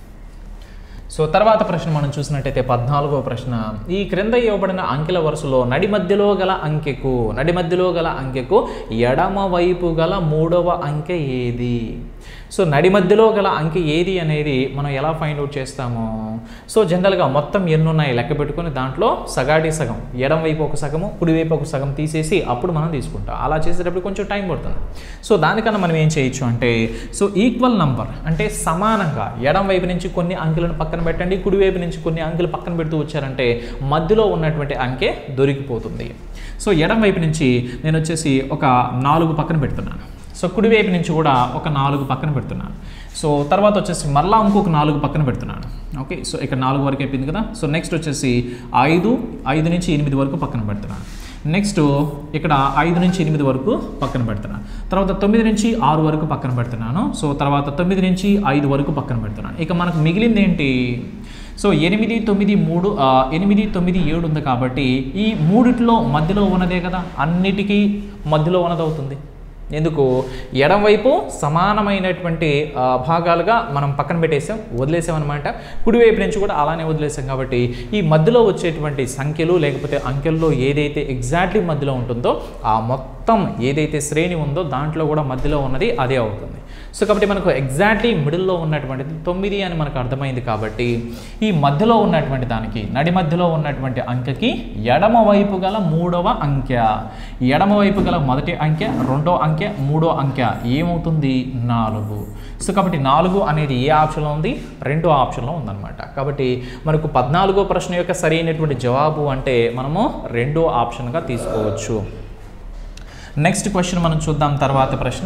సో తర్వాత ప్రశ్న మనం చూసినట్టయితే పద్నాలుగో ప్రశ్న ఈ క్రింద ఇవ్వబడిన అంకెల వరుసలో నడి మధ్యలో గల అంకెకు నడి మధ్యలో గల అంకెకు ఎడమ వైపు గల మూడవ అంకె ఏది సో నడి మధ్యలో గల అంకె ఏది అనేది మనం ఎలా ఫైండ్ అవుట్ చేస్తాము సో జనరల్గా మొత్తం ఎన్ని ఉన్నాయి లెక్క పెట్టుకొని దాంట్లో సగాటి సగం ఎడం వైపు ఒక సగము కుడి వైపు ఒక సగం తీసేసి అప్పుడు మనం తీసుకుంటాం అలా చేసేటప్పుడు కొంచెం టైం పడుతుంది సో దానికన్నా మనం ఏం చేయొచ్చు అంటే సో ఈక్వల్ నంబర్ అంటే సమానంగా ఎడం వైపు నుంచి కొన్ని అంకెలను పక్కన పెట్టండి కుడి వైపు నుంచి కొన్ని అంకెలు పక్కన పెడుతూ వచ్చారంటే మధ్యలో ఉన్నటువంటి అంకె దొరికిపోతుంది సో ఎడం వైపు నుంచి నేను వచ్చేసి ఒక నాలుగు పక్కన పెడుతున్నాను సో కుడివైపు నుంచి కూడా ఒక నాలుగు పక్కన పెడుతున్నాను సో తర్వాత వచ్చేసి మరలా ఇంకొక నాలుగు పక్కన పెడుతున్నాను ఓకే సో ఇక్కడ నాలుగు వరకు అయిపోయింది కదా సో నెక్స్ట్ వచ్చేసి ఐదు ఐదు నుంచి ఎనిమిది వరకు పక్కన పెడుతున్నాను నెక్స్ట్ ఇక్కడ ఐదు నుంచి ఎనిమిది వరకు పక్కన పెడుతున్నాను తర్వాత తొమ్మిది నుంచి ఆరు వరకు పక్కన పెడుతున్నాను సో తర్వాత తొమ్మిది నుంచి ఐదు వరకు పక్కన పెడుతున్నాను ఇక మనకు మిగిలింది ఏంటి సో ఎనిమిది తొమ్మిది మూడు ఆ, ఎనిమిది తొమ్మిది ఏడు ఉంది కాబట్టి ఈ మూడిట్లో మధ్యలో ఉన్నదే కదా అన్నిటికీ మధ్యలో ఉన్నది అవుతుంది ఎందుకు ఎడం వైపు సమానమైనటువంటి ఆ, భాగాలుగా మనం పక్కన పెట్టేసాం వదిలేసాం అనమాట కుడివైపు నుంచి కూడా అలానే వదిలేసాం కాబట్టి ఈ మధ్యలో వచ్చేటువంటి సంఖ్యలు లేకపోతే అంకెల్లో ఏదైతే ఎగ్జాక్ట్లీ మధ్యలో ఉంటుందో ఆ మొత్తం ఏదైతే శ్రేణి ఉందో దాంట్లో కూడా మధ్యలో ఉన్నది అదే అవుతుంది సో కాబట్టి మనకు ఎగ్జాక్ట్లీ మిడిల్లో ఉన్నటువంటిది తొమ్మిది అని మనకు అర్థమైంది కాబట్టి ఈ మధ్యలో ఉన్నటువంటి దానికి నడి మధ్యలో ఉన్నటువంటి అంకెకి ఎడమ వైపు గల మూడవ అంకె ఎడమ వైపు గల మొదటి అంకె రెండో అంకె మూడో అంకె ఏమవుతుంది నాలుగు సో కాబట్టి నాలుగు అనేది ఏ ఆప్షన్లో ఉంది రెండో ఆప్షన్లో ఉందన్నమాట కాబట్టి మనకు పద్నాలుగో ప్రశ్న యొక్క సరైనటువంటి జవాబు అంటే మనము రెండో ఆప్షన్గా తీసుకోవచ్చు నెక్స్ట్ క్వశ్చన్ మనం చూద్దాం తర్వాత ప్రశ్న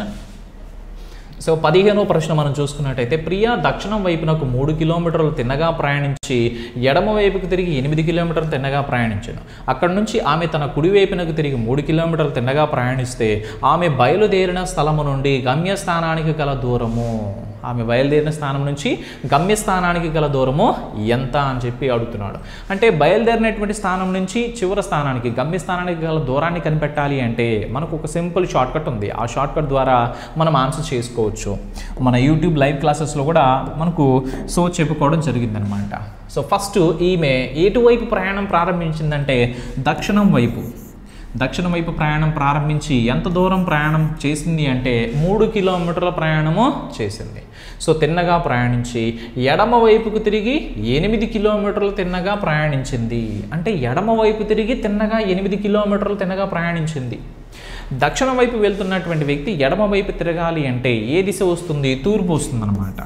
సో పదిహేనో ప్రశ్న మనం చూసుకున్నట్టయితే ప్రియా దక్షిణం వైపునకు మూడు కిలోమీటర్లు తిన్నగా ప్రయాణించి ఎడమ వైపుకు తిరిగి ఎనిమిది కిలోమీటర్లు తిన్నగా ప్రయాణించాను అక్కడ నుంచి ఆమె తన కుడి వైపునకు తిరిగి మూడు కిలోమీటర్లు తిన్నగా ప్రయాణిస్తే ఆమె బయలుదేరిన స్థలము నుండి గమ్యస్థానానికి గల దూరము ఆమె బయలుదేరిన స్థానం నుంచి గమ్యస్థానానికి గల దూరము ఎంత అని చెప్పి అడుగుతున్నాడు అంటే బయలుదేరినటువంటి స్థానం నుంచి చివరి స్థానానికి గమ్యస్థానానికి గల దూరాన్ని కనిపెట్టాలి అంటే మనకు ఒక సింపుల్ షార్ట్ కట్ ఉంది ఆ షార్ట్ కట్ ద్వారా మనం ఆన్సర్ చేసుకోవచ్చు మన యూట్యూబ్ లైవ్ క్లాసెస్లో కూడా మనకు సో చెప్పుకోవడం జరిగిందనమాట సో ఫస్ట్ ఈమె ఎటువైపు ప్రయాణం ప్రారంభించిందంటే దక్షిణం వైపు దక్షిణ వైపు ప్రయాణం ప్రారంభించి ఎంత దూరం ప్రయాణం చేసింది అంటే మూడు కిలోమీటర్ల ప్రయాణము చేసింది సో తిన్నగా ప్రయాణించి ఎడమ వైపుకు తిరిగి ఎనిమిది కిలోమీటర్లు తిన్నగా ప్రయాణించింది అంటే ఎడమ వైపు తిరిగి తిన్నగా ఎనిమిది కిలోమీటర్లు తిన్నగా ప్రయాణించింది దక్షిణ వైపు వెళ్తున్నటువంటి వ్యక్తి ఎడమ వైపు తిరగాలి అంటే ఏ దిశ వస్తుంది తూర్పు వస్తుందన్నమాట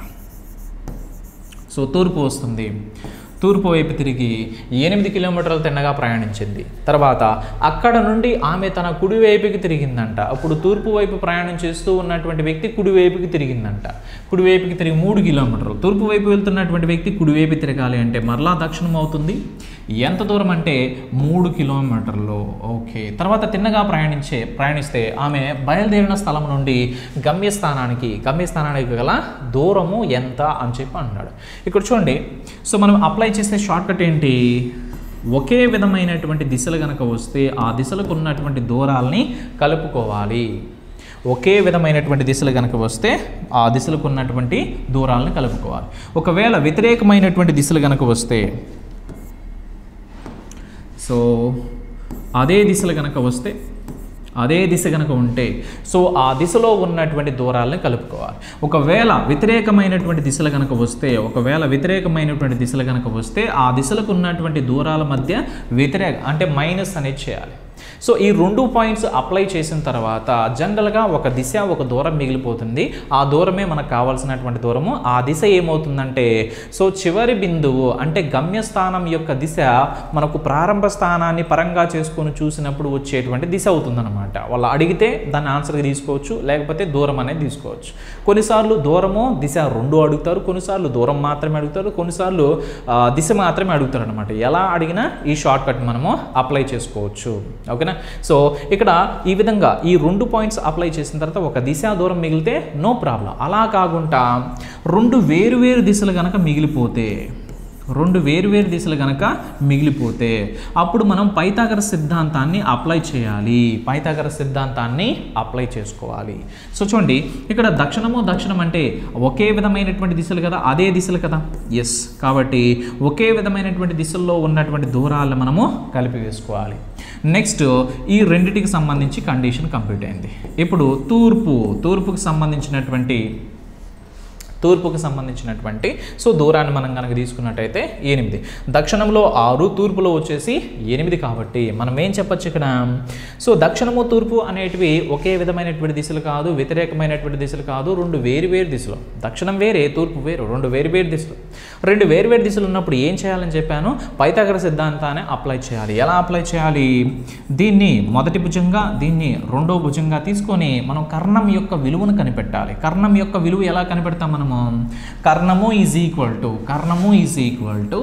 సో తూర్పు వస్తుంది తూర్పు వైపు తిరిగి ఎనిమిది కిలోమీటర్లు తిన్నగా ప్రయాణించింది తర్వాత అక్కడ నుండి ఆమె తన కుడి వైపుకి తిరిగిందంట అప్పుడు తూర్పు వైపు ప్రయాణం చేస్తూ ఉన్నటువంటి వ్యక్తి కుడి వైపుకి తిరిగిందంట కుడి వైపుకి తిరిగి మూడు కిలోమీటర్లు తూర్పు వైపు వెళ్తున్నటువంటి వ్యక్తి కుడి వైపు తిరగాలి అంటే మరలా దక్షిణం అవుతుంది ఎంత దూరం అంటే మూడు కిలోమీటర్లు ఓకే తర్వాత తిన్నగా ప్రయాణించే ప్రయాణిస్తే ఆమె బయలుదేరిన స్థలం నుండి గమ్యస్థానానికి గమ్యస్థానానికి గల దూరము ఎంత అని చెప్పి అన్నాడు ఇక్కడ చూడండి సో మనం అప్లై చేసే షార్ట్కట్ ఏంటి ఒకే విధమైనటువంటి దిశలు కనుక వస్తే ఆ దిశలకు ఉన్నటువంటి దూరాల్ని కలుపుకోవాలి ఒకే విధమైనటువంటి దిశలు కనుక వస్తే ఆ దిశలకు ఉన్నటువంటి దూరాలను కలుపుకోవాలి ఒకవేళ వ్యతిరేకమైనటువంటి దిశలు కనుక వస్తే సో అదే దిశలో కనుక వస్తే అదే దిశ కనుక ఉంటే సో ఆ దిశలో ఉన్నటువంటి దూరాలని కలుపుకోవాలి ఒకవేళ వ్యతిరేకమైనటువంటి దిశలు కనుక వస్తే ఒకవేళ వ్యతిరేకమైనటువంటి దిశలు కనుక వస్తే ఆ దిశలకు ఉన్నటువంటి దూరాల మధ్య వ్యతిరేక అంటే మైనస్ అనేది చేయాలి సో ఈ రెండు పాయింట్స్ అప్లై చేసిన తర్వాత జనరల్గా ఒక దిశ ఒక దూరం మిగిలిపోతుంది ఆ దూరమే మనకు కావాల్సినటువంటి దూరము ఆ దిశ ఏమవుతుందంటే సో చివరి బిందువు అంటే గమ్యస్థానం యొక్క దిశ మనకు ప్రారంభ స్థానాన్ని పరంగా చేసుకొని చూసినప్పుడు వచ్చేటువంటి దిశ అవుతుందన్నమాట వాళ్ళు అడిగితే దాన్ని ఆన్సర్గా తీసుకోవచ్చు లేకపోతే దూరం అనేది తీసుకోవచ్చు కొన్నిసార్లు దూరము దిశ రెండు అడుగుతారు కొన్నిసార్లు దూరం మాత్రమే అడుగుతారు కొన్నిసార్లు ఆ, దిశ మాత్రమే అడుగుతారు అనమాట ఎలా అడిగినా ఈ షార్ట్ కట్ మనము అప్లై చేసుకోవచ్చు ఓకేనా సో ఇక్కడ ఈ విధంగా ఈ రెండు పాయింట్స్ అప్లై చేసిన తర్వాత ఒక దిశ దూరం మిగిలితే నో ప్రాబ్లం అలా కాకుండా రెండు వేరు దిశలు కనుక మిగిలిపోతే రెండు వేరువేరు దిశలు కనుక మిగిలిపోతే అప్పుడు మనం పైతాగర సిద్ధాంతాన్ని అప్లై చేయాలి పైతాగర సిద్ధాంతాన్ని అప్లై చేసుకోవాలి సో చూడండి ఇక్కడ దక్షిణము దక్షిణం అంటే ఒకే విధమైనటువంటి దిశలు కదా అదే దిశలు కదా ఎస్ కాబట్టి ఒకే విధమైనటువంటి దిశల్లో ఉన్నటువంటి దూరాలను మనము కలిపి వేసుకోవాలి నెక్స్ట్ ఈ రెండిటికి సంబంధించి కండిషన్ కంప్లీట్ అయింది ఇప్పుడు తూర్పు తూర్పుకు సంబంధించినటువంటి తూర్పుకు సంబంధించినటువంటి సో దూరాన్ని మనం కనుక తీసుకున్నట్టయితే ఎనిమిది దక్షిణంలో ఆరు తూర్పులో వచ్చేసి ఎనిమిది కాబట్టి మనం ఏం చెప్పొచ్చు ఇక్కడ సో దక్షిణము తూర్పు అనేటివి ఒకే విధమైనటువంటి దిశలు కాదు వ్యతిరేకమైనటువంటి దిశలు కాదు రెండు వేరు వేరు దిశలు దక్షిణం వేరే తూర్పు వేరు రెండు వేరు వేరు దిశలు రెండు వేరు వేరు దిశలు ఉన్నప్పుడు ఏం చేయాలని చెప్పాను పైతగర సిద్ధాంతాన్ని అప్లై చేయాలి ఎలా అప్లై చేయాలి దీన్ని మొదటి భుజంగా దీన్ని రెండో భుజంగా తీసుకొని మనం కర్ణం యొక్క విలువను కనిపెట్టాలి కర్ణం యొక్క విలువ ఎలా కనిపెడతాం మనము కర్ణము ఈజ్ ఈక్వల్ టు కర్ణము is equal to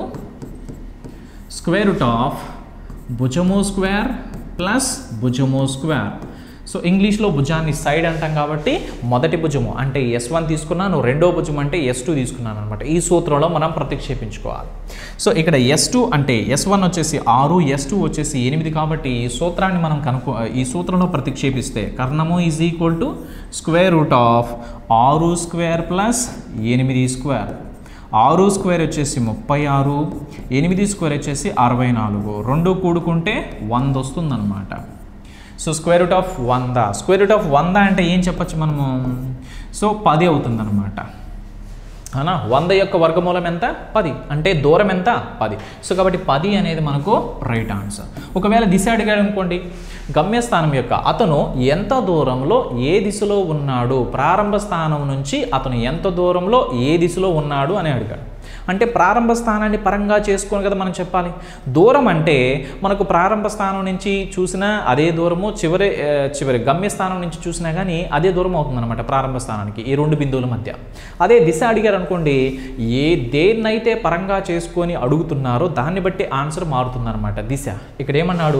square root of భుజము స్క్వేర్ ప్లస్ భుజము స్క్వేర్ సో ఇంగ్లీష్లో భుజాన్ని సైడ్ అంటాం కాబట్టి మొదటి భుజము అంటే ఎస్ వన్ తీసుకున్నాను రెండో భుజం అంటే ఎస్ టూ తీసుకున్నాను అనమాట ఈ సూత్రంలో మనం ప్రతిక్షేపించుకోవాలి సో ఇక్కడ ఎస్ టూ అంటే ఎస్ వన్ వచ్చేసి ఆరు ఎస్ టూ వచ్చేసి ఎనిమిది కాబట్టి ఈ సూత్రాన్ని మనం కనుక్కో ఈ సూత్రంలో ప్రతిక్షేపిస్తే కర్ణము is equal to square root of ఆరు స్క్వేర్ ప్లస్ ఎనిమిది స్క్వేర్ ఆరు స్క్వేర్ వచ్చేసి ముప్పై ఆరు ఎనిమిది స్క్వేర్ వచ్చేసి అరవై నాలుగు రెండు కూడుకుంటే వంద వస్తుందన్నమాట సో స్క్వేర్ రూట్ ఆఫ్ వంద స్క్వేర్ రూట్ ఆఫ్ వంద అంటే ఏం చెప్పొచ్చు మనము సో పది అవుతుందన్నమాట అవునా వంద యొక్క వర్గమూలం ఎంత పది అంటే దూరం ఎంత పది సో కాబట్టి పది అనేది మనకు రైట్ ఆన్సర్ ఒకవేళ దిశ అడిగాడు అనుకోండి గమ్యస్థానం యొక్క అతను ఎంత దూరంలో ఏ దిశలో ఉన్నాడు ప్రారంభ స్థానం నుంచి అతను ఎంత దూరంలో ఏ దిశలో ఉన్నాడు అని అడిగాడు అంటే ప్రారంభ స్థానాన్ని పరంగా చేసుకొని కదా మనం చెప్పాలి దూరం అంటే మనకు ప్రారంభ స్థానం నుంచి చూసినా అదే దూరము చివరి ఆ, చివరి గమ్యస్థానం నుంచి చూసినా కానీ అదే దూరం అవుతుందన్నమాట ప్రారంభ స్థానానికి ఈ రెండు బిందువుల మధ్య అదే దిశ అడిగారు అనుకోండి ఏ దేన్నైతే పరంగా చేసుకొని అడుగుతున్నారో దాన్ని బట్టి ఆన్సర్ మారుతుందన్నమాట దిశ ఇక్కడ ఏమన్నాడు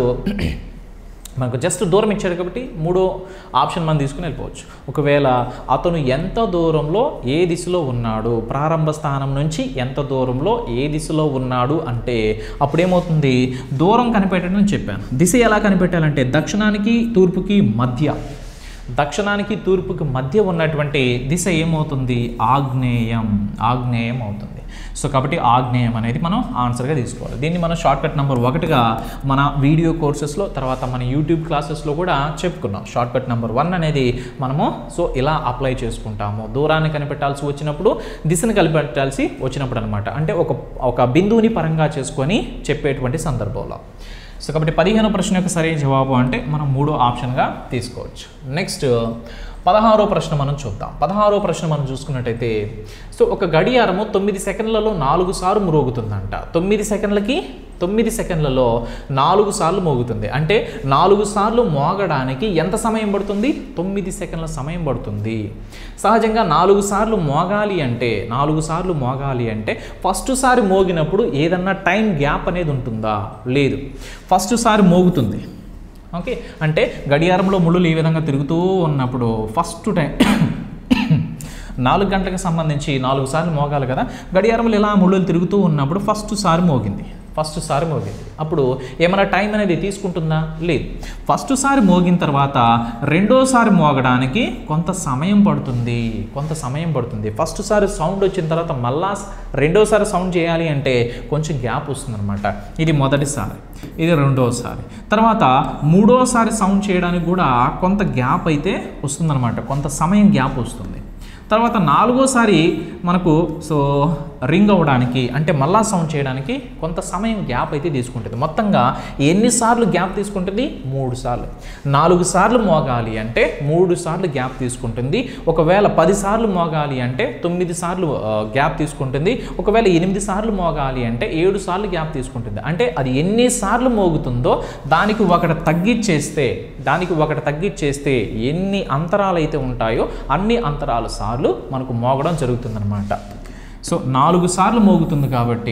మనకు జస్ట్ దూరం ఇచ్చాడు కాబట్టి మూడో ఆప్షన్ మనం తీసుకుని వెళ్ళిపోవచ్చు ఒకవేళ అతను ఎంత దూరంలో ఏ దిశలో ఉన్నాడు ప్రారంభ స్థానం నుంచి ఎంత దూరంలో ఏ దిశలో ఉన్నాడు అంటే అప్పుడేమవుతుంది దూరం కనిపెట్టడం అని చెప్పాను దిశ ఎలా కనిపెట్టాలంటే దక్షిణానికి తూర్పుకి మధ్య దక్షిణానికి తూర్పుకి మధ్య ఉన్నటువంటి దిశ ఏమవుతుంది ఆగ్నేయం ఆగ్నేయం అవుతుంది సో కాబట్టి ఆగ్నేయం అనేది మనం ఆన్సర్గా తీసుకోవాలి దీన్ని మనం షార్ట్ కట్ నెంబర్ ఒకటిగా మన వీడియో కోర్సెస్లో తర్వాత మన యూట్యూబ్ క్లాసెస్లో కూడా చెప్పుకున్నాం షార్ట్ కట్ నెంబర్ వన్ అనేది మనము సో ఇలా అప్లై చేసుకుంటాము దూరాన్ని కనిపెట్టాల్సి వచ్చినప్పుడు దిశను కనిపెట్టాల్సి వచ్చినప్పుడు అనమాట అంటే ఒక ఒక బిందువుని పరంగా చేసుకొని చెప్పేటువంటి సందర్భంలో సో కాబట్టి పదిహేను ప్రశ్న యొక్క సరైన జవాబు అంటే మనం మూడో ఆప్షన్గా తీసుకోవచ్చు నెక్స్ట్ పదహారో ప్రశ్న మనం చూద్దాం పదహారో ప్రశ్న మనం చూసుకున్నట్టయితే సో ఒక గడియారము తొమ్మిది సెకండ్లలో నాలుగు సార్లు మ్రోగుతుందంట తొమ్మిది సెకండ్లకి తొమ్మిది సెకండ్లలో నాలుగు సార్లు మోగుతుంది అంటే నాలుగు సార్లు మోగడానికి ఎంత సమయం పడుతుంది తొమ్మిది సెకండ్ల సమయం పడుతుంది సహజంగా నాలుగు సార్లు మోగాలి అంటే నాలుగు సార్లు మోగాలి అంటే ఫస్ట్ సారి మోగినప్పుడు ఏదన్నా టైం గ్యాప్ అనేది ఉంటుందా లేదు ఫస్ట్ సారి మోగుతుంది ఓకే అంటే గడియారంలో ముళ్ళు ఈ విధంగా తిరుగుతూ ఉన్నప్పుడు ఫస్ట్ టైం నాలుగు గంటలకు సంబంధించి నాలుగు సార్లు మోగాలి కదా గడియారంలో ఇలా ముళ్ళు తిరుగుతూ ఉన్నప్పుడు ఫస్ట్ సారి మోగింది ఫస్ట్ సారి మోగింది అప్పుడు ఏమైనా టైం అనేది తీసుకుంటుందా లేదు ఫస్ట్ సారి మోగిన తర్వాత రెండోసారి మోగడానికి కొంత సమయం పడుతుంది కొంత సమయం పడుతుంది ఫస్ట్ సారి సౌండ్ వచ్చిన తర్వాత మళ్ళా రెండోసారి సౌండ్ చేయాలి అంటే కొంచెం గ్యాప్ వస్తుందన్నమాట ఇది మొదటిసారి ఇది రెండోసారి తర్వాత మూడోసారి సౌండ్ చేయడానికి కూడా కొంత గ్యాప్ అయితే వస్తుందన్నమాట కొంత సమయం గ్యాప్ వస్తుంది తర్వాత నాలుగోసారి మనకు సో రింగ్ అవ్వడానికి అంటే మళ్ళా సౌండ్ చేయడానికి కొంత సమయం గ్యాప్ అయితే తీసుకుంటుంది మొత్తంగా ఎన్నిసార్లు గ్యాప్ తీసుకుంటుంది మూడు సార్లు నాలుగు సార్లు మోగాలి అంటే మూడు సార్లు గ్యాప్ తీసుకుంటుంది ఒకవేళ పది సార్లు మోగాలి అంటే తొమ్మిది సార్లు ఆ, గ్యాప్ తీసుకుంటుంది ఒకవేళ ఎనిమిది సార్లు మోగాలి అంటే ఏడు సార్లు గ్యాప్ తీసుకుంటుంది అంటే అది ఎన్నిసార్లు మోగుతుందో దానికి ఒకటి తగ్గిచ్చేస్తే దానికి ఒకటి తగ్గిచ్చేస్తే ఎన్ని అంతరాలు అయితే ఉంటాయో అన్ని అంతరాల సార్లు మనకు మోగడం జరుగుతుందన్నమాట సో నాలుగు సార్లు మోగుతుంది కాబట్టి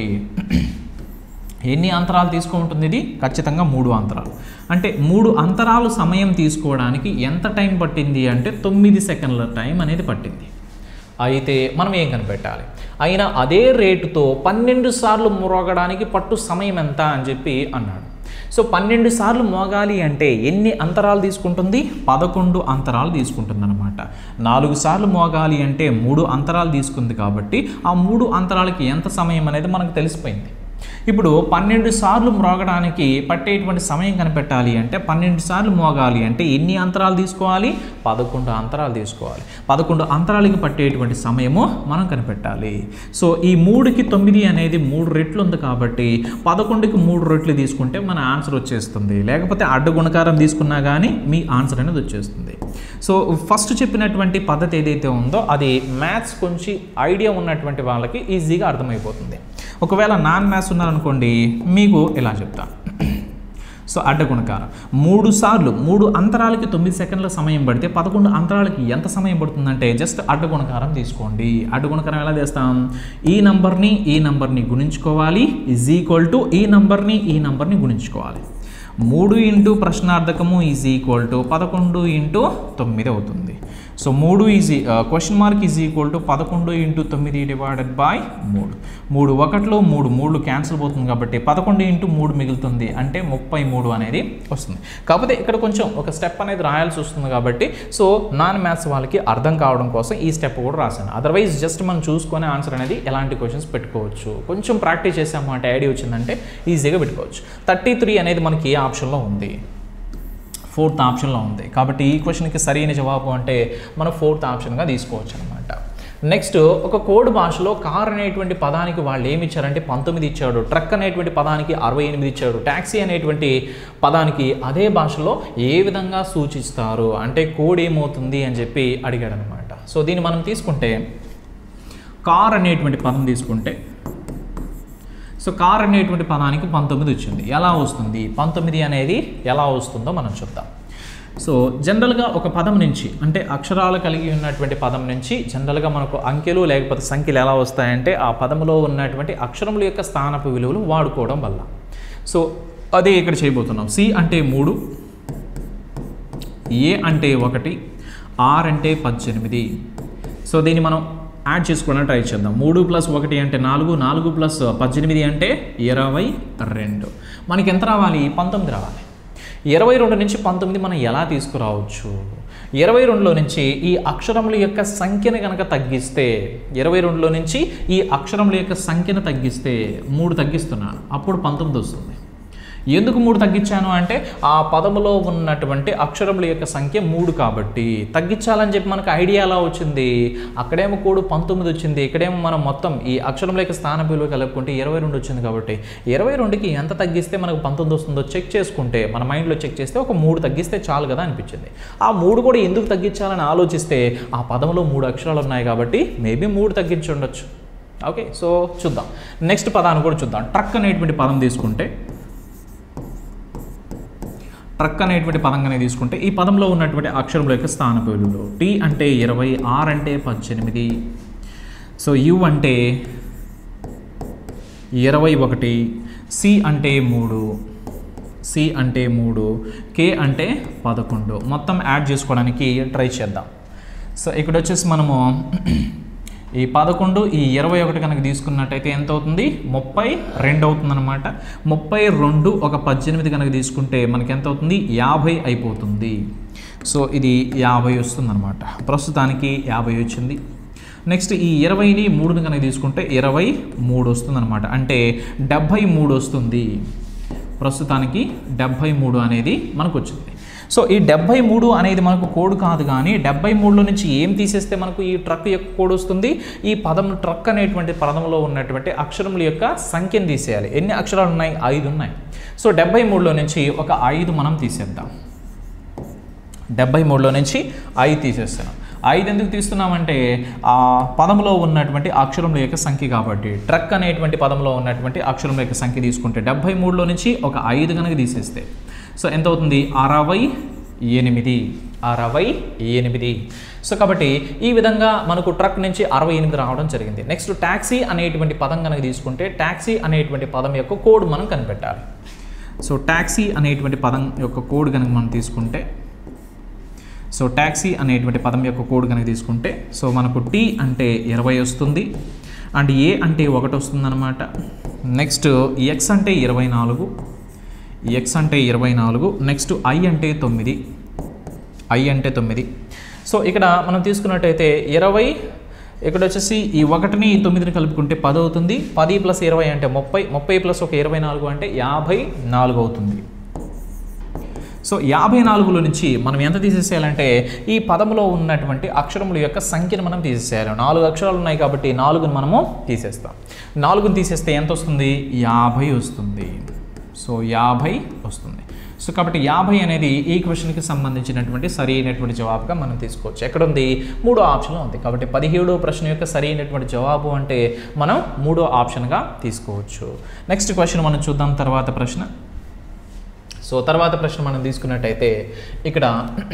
ఎన్ని అంతరాలు తీసుకుంటుంది ఇది ఖచ్చితంగా మూడు అంతరాలు అంటే మూడు అంతరాలు సమయం తీసుకోవడానికి ఎంత టైం పట్టింది అంటే తొమ్మిది సెకండ్ల టైం అనేది పట్టింది అయితే మనం ఏం కనిపెట్టాలి అయినా అదే రేటుతో పన్నెండు సార్లు మోగడానికి పట్టు సమయం ఎంత అని చెప్పి అన్నాడు సో పన్నెండు సార్లు మోగాలి అంటే ఎన్ని అంతరాలు తీసుకుంటుంది పదకొండు అంతరాలు తీసుకుంటుంది అనమాట నాలుగు సార్లు మోగాలి అంటే మూడు అంతరాలు తీసుకుంది కాబట్టి ఆ మూడు అంతరాలకి ఎంత సమయం అనేది మనకు తెలిసిపోయింది ఇప్పుడు పన్నెండు సార్లు మ్రోగడానికి పట్టేటువంటి సమయం కనిపెట్టాలి అంటే పన్నెండు సార్లు మోగాలి అంటే ఎన్ని అంతరాలు తీసుకోవాలి పదకొండు అంతరాలు తీసుకోవాలి పదకొండు అంతరాలకి పట్టేటువంటి సమయము మనం కనిపెట్టాలి సో ఈ మూడుకి తొమ్మిది అనేది మూడు రెట్లు ఉంది కాబట్టి పదకొండుకి మూడు రెట్లు తీసుకుంటే మన ఆన్సర్ వచ్చేస్తుంది లేకపోతే అడ్డు గుణకారం తీసుకున్నా కానీ మీ ఆన్సర్ అనేది వచ్చేస్తుంది సో ఫస్ట్ చెప్పినటువంటి పద్ధతి ఏదైతే ఉందో అది మ్యాథ్స్ కొంచెం ఐడియా ఉన్నటువంటి వాళ్ళకి ఈజీగా అర్థమైపోతుంది ఒకవేళ నాన్ మ్యాథ్స్ ఉన్నారనుకోండి మీకు ఇలా చెప్తాను సో అడ్డ గుణకారం మూడు సార్లు మూడు అంతరాలకి తొమ్మిది సెకండ్ల సమయం పడితే పదకొండు అంతరాలకి ఎంత సమయం పడుతుందంటే జస్ట్ అడ్డ గుణకారం తీసుకోండి అడ్డ గుణకారం ఎలా చేస్తాం ఈ నంబర్ని ఈ నంబర్ని గుణించుకోవాలి ఈజ్ ఈక్వల్ టు ఈ నంబర్ని ఈ నంబర్ని గుణించుకోవాలి మూడు ఇంటూ ప్రశ్నార్థకము ఈజ్ ఈక్వల్ టు పదకొండు ఇంటూ తొమ్మిది అవుతుంది సో మూడు easy question mark is equal to పదకొండు ఇంటూ తొమ్మిది డివైడెడ్ బై మూడు మూడు ఒకటిలో మూడు మూడు క్యాన్సిల్ పోతుంది కాబట్టి పదకొండు ఇంటూ మూడు మిగులుతుంది అంటే ముప్పై మూడు అనేది వస్తుంది కాకపోతే ఇక్కడ కొంచెం ఒక స్టెప్ అనేది రాయాల్సి వస్తుంది కాబట్టి సో నాన్ మ్యాథ్స్ వాళ్ళకి అర్థం కావడం కోసం ఈ స్టెప్ కూడా రాశాను అదర్వైజ్ జస్ట్ మనం చూసుకొని ఆన్సర్ అనేది ఎలాంటి క్వశ్చన్స్ పెట్టుకోవచ్చు కొంచెం ప్రాక్టీస్ చేసాము అంటే ఐడియా వచ్చిందంటే ఈజీగా పెట్టుకోవచ్చు థర్టీ త్రీ అనేది మనకి ఏ ఆప్షన్లో ఉంది ఫోర్త్ ఆప్షన్లో ఉంది కాబట్టి ఈ క్వశ్చన్కి సరైన జవాబు అంటే మనం ఫోర్త్ ఆప్షన్గా తీసుకోవచ్చు అనమాట నెక్స్ట్ ఒక కోడ్ భాషలో కార్ అనేటువంటి పదానికి వాళ్ళు ఏమి ఇచ్చారంటే పంతొమ్మిది ఇచ్చాడు ట్రక్ అనేటువంటి పదానికి అరవై ఎనిమిది ఇచ్చాడు ట్యాక్సీ అనేటువంటి పదానికి అదే భాషలో ఏ విధంగా సూచిస్తారు అంటే కోడ్ ఏమవుతుంది అని చెప్పి అడిగాడు అనమాట సో దీన్ని మనం తీసుకుంటే కార్ అనేటువంటి పదం తీసుకుంటే సో కార్ అనేటువంటి పదానికి పంతొమ్మిది వచ్చింది ఎలా వస్తుంది పంతొమ్మిది అనేది ఎలా వస్తుందో మనం చూద్దాం సో జనరల్గా ఒక పదం నుంచి అంటే అక్షరాలు కలిగి ఉన్నటువంటి పదం నుంచి జనరల్గా మనకు అంకెలు లేకపోతే సంఖ్యలు ఎలా వస్తాయంటే ఆ పదంలో ఉన్నటువంటి అక్షరముల యొక్క స్థానపు విలువలు వాడుకోవడం వల్ల సో అదే ఇక్కడ చేయబోతున్నాం సి అంటే మూడు ఏ అంటే ఒకటి ఆర్ అంటే పద్దెనిమిది సో దీన్ని మనం యాడ్ చేసుకోవడానికి ట్రై చేద్దాం మూడు ప్లస్ ఒకటి అంటే నాలుగు నాలుగు ప్లస్ పద్దెనిమిది అంటే ఇరవై రెండు మనకి ఎంత రావాలి పంతొమ్మిది రావాలి ఇరవై రెండు నుంచి పంతొమ్మిది మనం ఎలా తీసుకురావచ్చు ఇరవై రెండులో నుంచి ఈ అక్షరముల యొక్క సంఖ్యను కనుక తగ్గిస్తే ఇరవై రెండులో నుంచి ఈ అక్షరముల యొక్క సంఖ్యను తగ్గిస్తే మూడు తగ్గిస్తున్నాను అప్పుడు పంతొమ్మిది వస్తుంది ఎందుకు మూడు తగ్గించాను అంటే ఆ పదములో ఉన్నటువంటి అక్షరముల యొక్క సంఖ్య మూడు కాబట్టి తగ్గించాలని చెప్పి మనకు ఐడియా ఎలా వచ్చింది అక్కడేమో కోడు పంతొమ్మిది వచ్చింది ఇక్కడేమో మనం మొత్తం ఈ అక్షరముల యొక్క స్థాన విలువ కలుపుకుంటే ఇరవై రెండు వచ్చింది కాబట్టి ఇరవై రెండుకి ఎంత తగ్గిస్తే మనకు పంతొమ్మిది వస్తుందో చెక్ చేసుకుంటే మన మైండ్లో చెక్ చేస్తే ఒక మూడు తగ్గిస్తే చాలు కదా అనిపించింది ఆ మూడు కూడా ఎందుకు తగ్గించాలని ఆలోచిస్తే ఆ పదంలో మూడు అక్షరాలు ఉన్నాయి కాబట్టి మేబీ మూడు తగ్గించి ఉండొచ్చు ఓకే సో చూద్దాం నెక్స్ట్ పదాన్ని కూడా చూద్దాం ట్రక్ అనేటువంటి పదం తీసుకుంటే ట్రక్ అనేటువంటి పదంగానే తీసుకుంటే ఈ పదంలో ఉన్నటువంటి అక్షరముల యొక్క స్థాన విలువలు టీ అంటే ఇరవై ఆర్ అంటే పద్దెనిమిది సో యు అంటే ఇరవై ఒకటి సి అంటే మూడు సి అంటే మూడు కే అంటే పదకొండు మొత్తం యాడ్ చేసుకోవడానికి ట్రై చేద్దాం సో ఇక్కడ వచ్చేసి మనము ఈ పదకొండు ఈ ఇరవై ఒకటి కనుక తీసుకున్నట్టయితే ఎంత అవుతుంది ముప్పై రెండు అవుతుందన్నమాట ముప్పై రెండు ఒక పద్దెనిమిది కనుక తీసుకుంటే మనకి ఎంత అవుతుంది యాభై అయిపోతుంది సో ఇది యాభై వస్తుందన్నమాట ప్రస్తుతానికి యాభై వచ్చింది నెక్స్ట్ ఈ ఇరవైని మూడుని కనుక తీసుకుంటే ఇరవై మూడు వస్తుందన్నమాట అంటే డెబ్భై మూడు వస్తుంది ప్రస్తుతానికి డెబ్భై మూడు అనేది మనకు వచ్చింది సో ఈ డెబ్బై మూడు అనేది మనకు కోడ్ కాదు కానీ డెబ్బై మూడులో నుంచి ఏం తీసేస్తే మనకు ఈ ట్రక్ యొక్క కోడ్ వస్తుంది ఈ పదం ట్రక్ అనేటువంటి పదంలో ఉన్నటువంటి అక్షరముల యొక్క సంఖ్యను తీసేయాలి ఎన్ని అక్షరాలు ఉన్నాయి ఐదు ఉన్నాయి సో డెబ్బై మూడులో నుంచి ఒక ఐదు మనం తీసేద్దాం డెబ్బై మూడులో నుంచి ఐదు తీసేస్తున్నాం ఐదు ఎందుకు తీస్తున్నామంటే ఆ పదంలో ఉన్నటువంటి అక్షరముల యొక్క సంఖ్య కాబట్టి ట్రక్ అనేటువంటి పదంలో ఉన్నటువంటి అక్షరముల యొక్క సంఖ్య తీసుకుంటే డెబ్బై మూడులో నుంచి ఒక ఐదు కనుక తీసేస్తే సో ఎంత అవుతుంది అరవై ఎనిమిది అరవై ఎనిమిది సో కాబట్టి ఈ విధంగా మనకు ట్రక్ నుంచి అరవై ఎనిమిది రావడం జరిగింది నెక్స్ట్ ట్యాక్సీ అనేటువంటి పదం కనుక తీసుకుంటే ట్యాక్సీ అనేటువంటి పదం యొక్క కోడ్ మనం కనిపెట్టాలి సో ట్యాక్సీ అనేటువంటి పదం యొక్క కోడ్ కనుక మనం తీసుకుంటే సో ట్యాక్సీ అనేటువంటి పదం యొక్క కోడ్ కనుక తీసుకుంటే సో మనకు టీ అంటే ఇరవై వస్తుంది అండ్ ఏ అంటే ఒకటి వస్తుందన్నమాట నెక్స్ట్ ఎక్స్ అంటే ఇరవై నాలుగు ఎక్స్ అంటే ఇరవై నాలుగు నెక్స్ట్ ఐ అంటే తొమ్మిది ఐ అంటే తొమ్మిది సో ఇక్కడ మనం తీసుకున్నట్టయితే ఇరవై ఇక్కడ వచ్చేసి ఈ ఒకటిని ఈ తొమ్మిదిని కలుపుకుంటే పది అవుతుంది పది ప్లస్ ఇరవై అంటే ముప్పై ముప్పై ప్లస్ ఒక ఇరవై నాలుగు అంటే యాభై నాలుగు అవుతుంది సో యాభై నాలుగులో నుంచి మనం ఎంత తీసేసేయాలంటే ఈ పదంలో ఉన్నటువంటి అక్షరముల యొక్క సంఖ్యను మనం తీసేసేయాలి నాలుగు అక్షరాలు ఉన్నాయి కాబట్టి నాలుగుని మనము తీసేస్తాం నాలుగుని తీసేస్తే ఎంత వస్తుంది యాభై వస్తుంది సో యాభై వస్తుంది సో కాబట్టి యాభై అనేది ఈ క్వశ్చన్కి సంబంధించినటువంటి సరి అయినటువంటి జవాబుగా మనం తీసుకోవచ్చు ఎక్కడుంది మూడో ఆప్షన్లో ఉంది కాబట్టి పదిహేడో ప్రశ్న యొక్క సరి అయినటువంటి జవాబు అంటే మనం మూడో ఆప్షన్గా తీసుకోవచ్చు నెక్స్ట్ క్వశ్చన్ మనం చూద్దాం తర్వాత ప్రశ్న సో తర్వాత ప్రశ్న మనం తీసుకున్నట్టయితే ఇక్కడ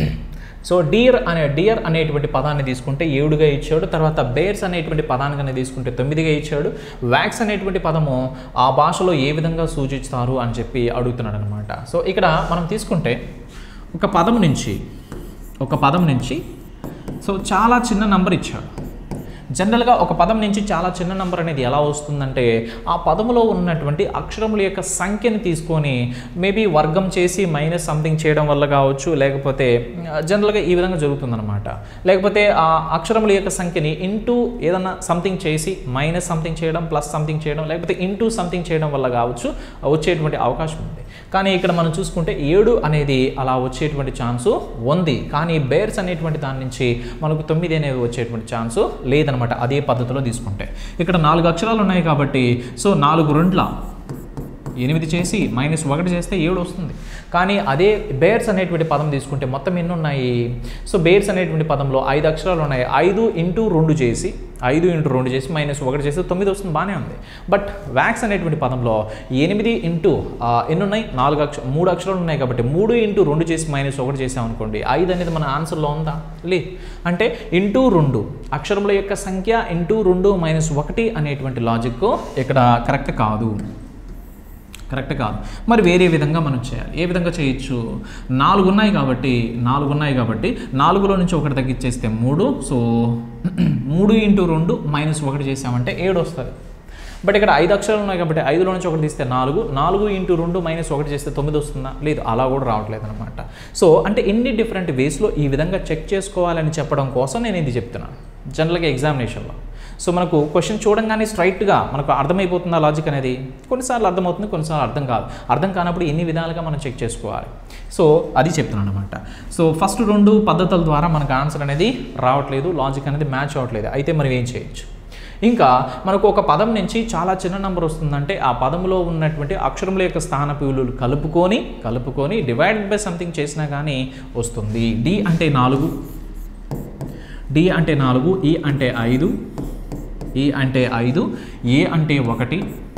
సో డియర్ అనే డియర్ అనేటువంటి పదాన్ని తీసుకుంటే ఏడుగా ఇచ్చాడు తర్వాత బేర్స్ అనేటువంటి పదాన్ని కనుక తీసుకుంటే తొమ్మిదిగా ఇచ్చాడు వ్యాక్స్ అనేటువంటి పదము ఆ భాషలో ఏ విధంగా సూచిస్తారు అని చెప్పి అడుగుతున్నాడు అనమాట సో ఇక్కడ మనం తీసుకుంటే ఒక పదం నుంచి ఒక పదం నుంచి సో చాలా చిన్న నంబర్ ఇచ్చాడు జనరల్గా ఒక పదం నుంచి చాలా చిన్న నంబర్ అనేది ఎలా వస్తుందంటే ఆ పదములో ఉన్నటువంటి అక్షరముల యొక్క సంఖ్యని తీసుకొని మేబీ వర్గం చేసి మైనస్ సంథింగ్ చేయడం వల్ల కావచ్చు లేకపోతే జనరల్గా ఈ విధంగా జరుగుతుందన్నమాట లేకపోతే ఆ అక్షరముల యొక్క సంఖ్యని ఇంటూ ఏదన్నా సంథింగ్ చేసి మైనస్ సంథింగ్ చేయడం ప్లస్ సంథింగ్ చేయడం లేకపోతే ఇంటూ సంథింగ్ చేయడం వల్ల కావచ్చు వచ్చేటువంటి అవకాశం ఉంది కానీ ఇక్కడ మనం చూసుకుంటే ఏడు అనేది అలా వచ్చేటువంటి ఛాన్సు ఉంది కానీ బేర్స్ అనేటువంటి దాని నుంచి మనకు తొమ్మిది అనేది వచ్చేటువంటి ఛాన్సు లేదనమాట అదే పద్ధతిలో తీసుకుంటే ఇక్కడ నాలుగు అక్షరాలు ఉన్నాయి కాబట్టి సో నాలుగు రెండ్ల ఎనిమిది చేసి మైనస్ ఒకటి చేస్తే ఏడు వస్తుంది కానీ అదే బేర్స్ అనేటువంటి పదం తీసుకుంటే మొత్తం ఎన్ని ఉన్నాయి సో బేర్స్ అనేటువంటి పదంలో ఐదు అక్షరాలు ఉన్నాయి ఐదు ఇంటూ రెండు చేసి ఐదు ఇంటూ రెండు చేసి మైనస్ ఒకటి చేసి తొమ్మిది వస్తుంది బాగానే ఉంది బట్ వ్యాక్స్ అనేటువంటి పదంలో ఎనిమిది ఇంటూ ఎన్ని ఉన్నాయి నాలుగు అక్ష మూడు అక్షరాలు ఉన్నాయి కాబట్టి మూడు ఇంటూ రెండు చేసి మైనస్ ఒకటి చేసామనుకోండి ఐదు అనేది మన ఆన్సర్లో ఉందా లేదు అంటే ఇంటూ రెండు అక్షరముల యొక్క సంఖ్య ఇంటూ రెండు మైనస్ ఒకటి అనేటువంటి లాజిక్ ఇక్కడ కరెక్ట్ కాదు కరెక్ట్ కాదు మరి వేరే విధంగా మనం చేయాలి ఏ విధంగా చేయొచ్చు నాలుగు ఉన్నాయి కాబట్టి నాలుగు ఉన్నాయి కాబట్టి నాలుగులో నుంచి ఒకటి తగ్గించేస్తే మూడు సో మూడు ఇంటూ రెండు మైనస్ ఒకటి చేసామంటే ఏడు వస్తుంది బట్ ఇక్కడ ఐదు అక్షరాలు ఉన్నాయి కాబట్టి ఐదులో నుంచి ఒకటి తీస్తే నాలుగు నాలుగు ఇంటూ రెండు మైనస్ ఒకటి చేస్తే తొమ్మిది వస్తుందా లేదు అలా కూడా రావట్లేదు అనమాట సో అంటే ఎన్ని డిఫరెంట్ వేస్లో ఈ విధంగా చెక్ చేసుకోవాలని చెప్పడం కోసం నేను ఇది చెప్తున్నాను జనరల్గా ఎగ్జామినేషన్లో సో మనకు క్వశ్చన్ చూడంగానే స్ట్రైట్గా మనకు అర్థమైపోతుందా లాజిక్ అనేది కొన్నిసార్లు అర్థమవుతుంది కొన్నిసార్లు అర్థం కాదు అర్థం కానప్పుడు ఎన్ని విధాలుగా మనం చెక్ చేసుకోవాలి సో అది చెప్తున్నాను అనమాట సో ఫస్ట్ రెండు పద్ధతుల ద్వారా మనకు ఆన్సర్ అనేది రావట్లేదు లాజిక్ అనేది మ్యాచ్ అవ్వట్లేదు అయితే మనం ఏం చేయొచ్చు ఇంకా మనకు ఒక పదం నుంచి చాలా చిన్న నంబర్ వస్తుందంటే ఆ పదంలో ఉన్నటువంటి అక్షరముల యొక్క స్థాన విలువలు కలుపుకొని కలుపుకొని డివైడెడ్ బై సంథింగ్ చేసినా కానీ వస్తుంది డి అంటే నాలుగు డి అంటే నాలుగు ఈ అంటే ఐదు ఈ అంటే ఐదు ఏ అంటే ఒకటి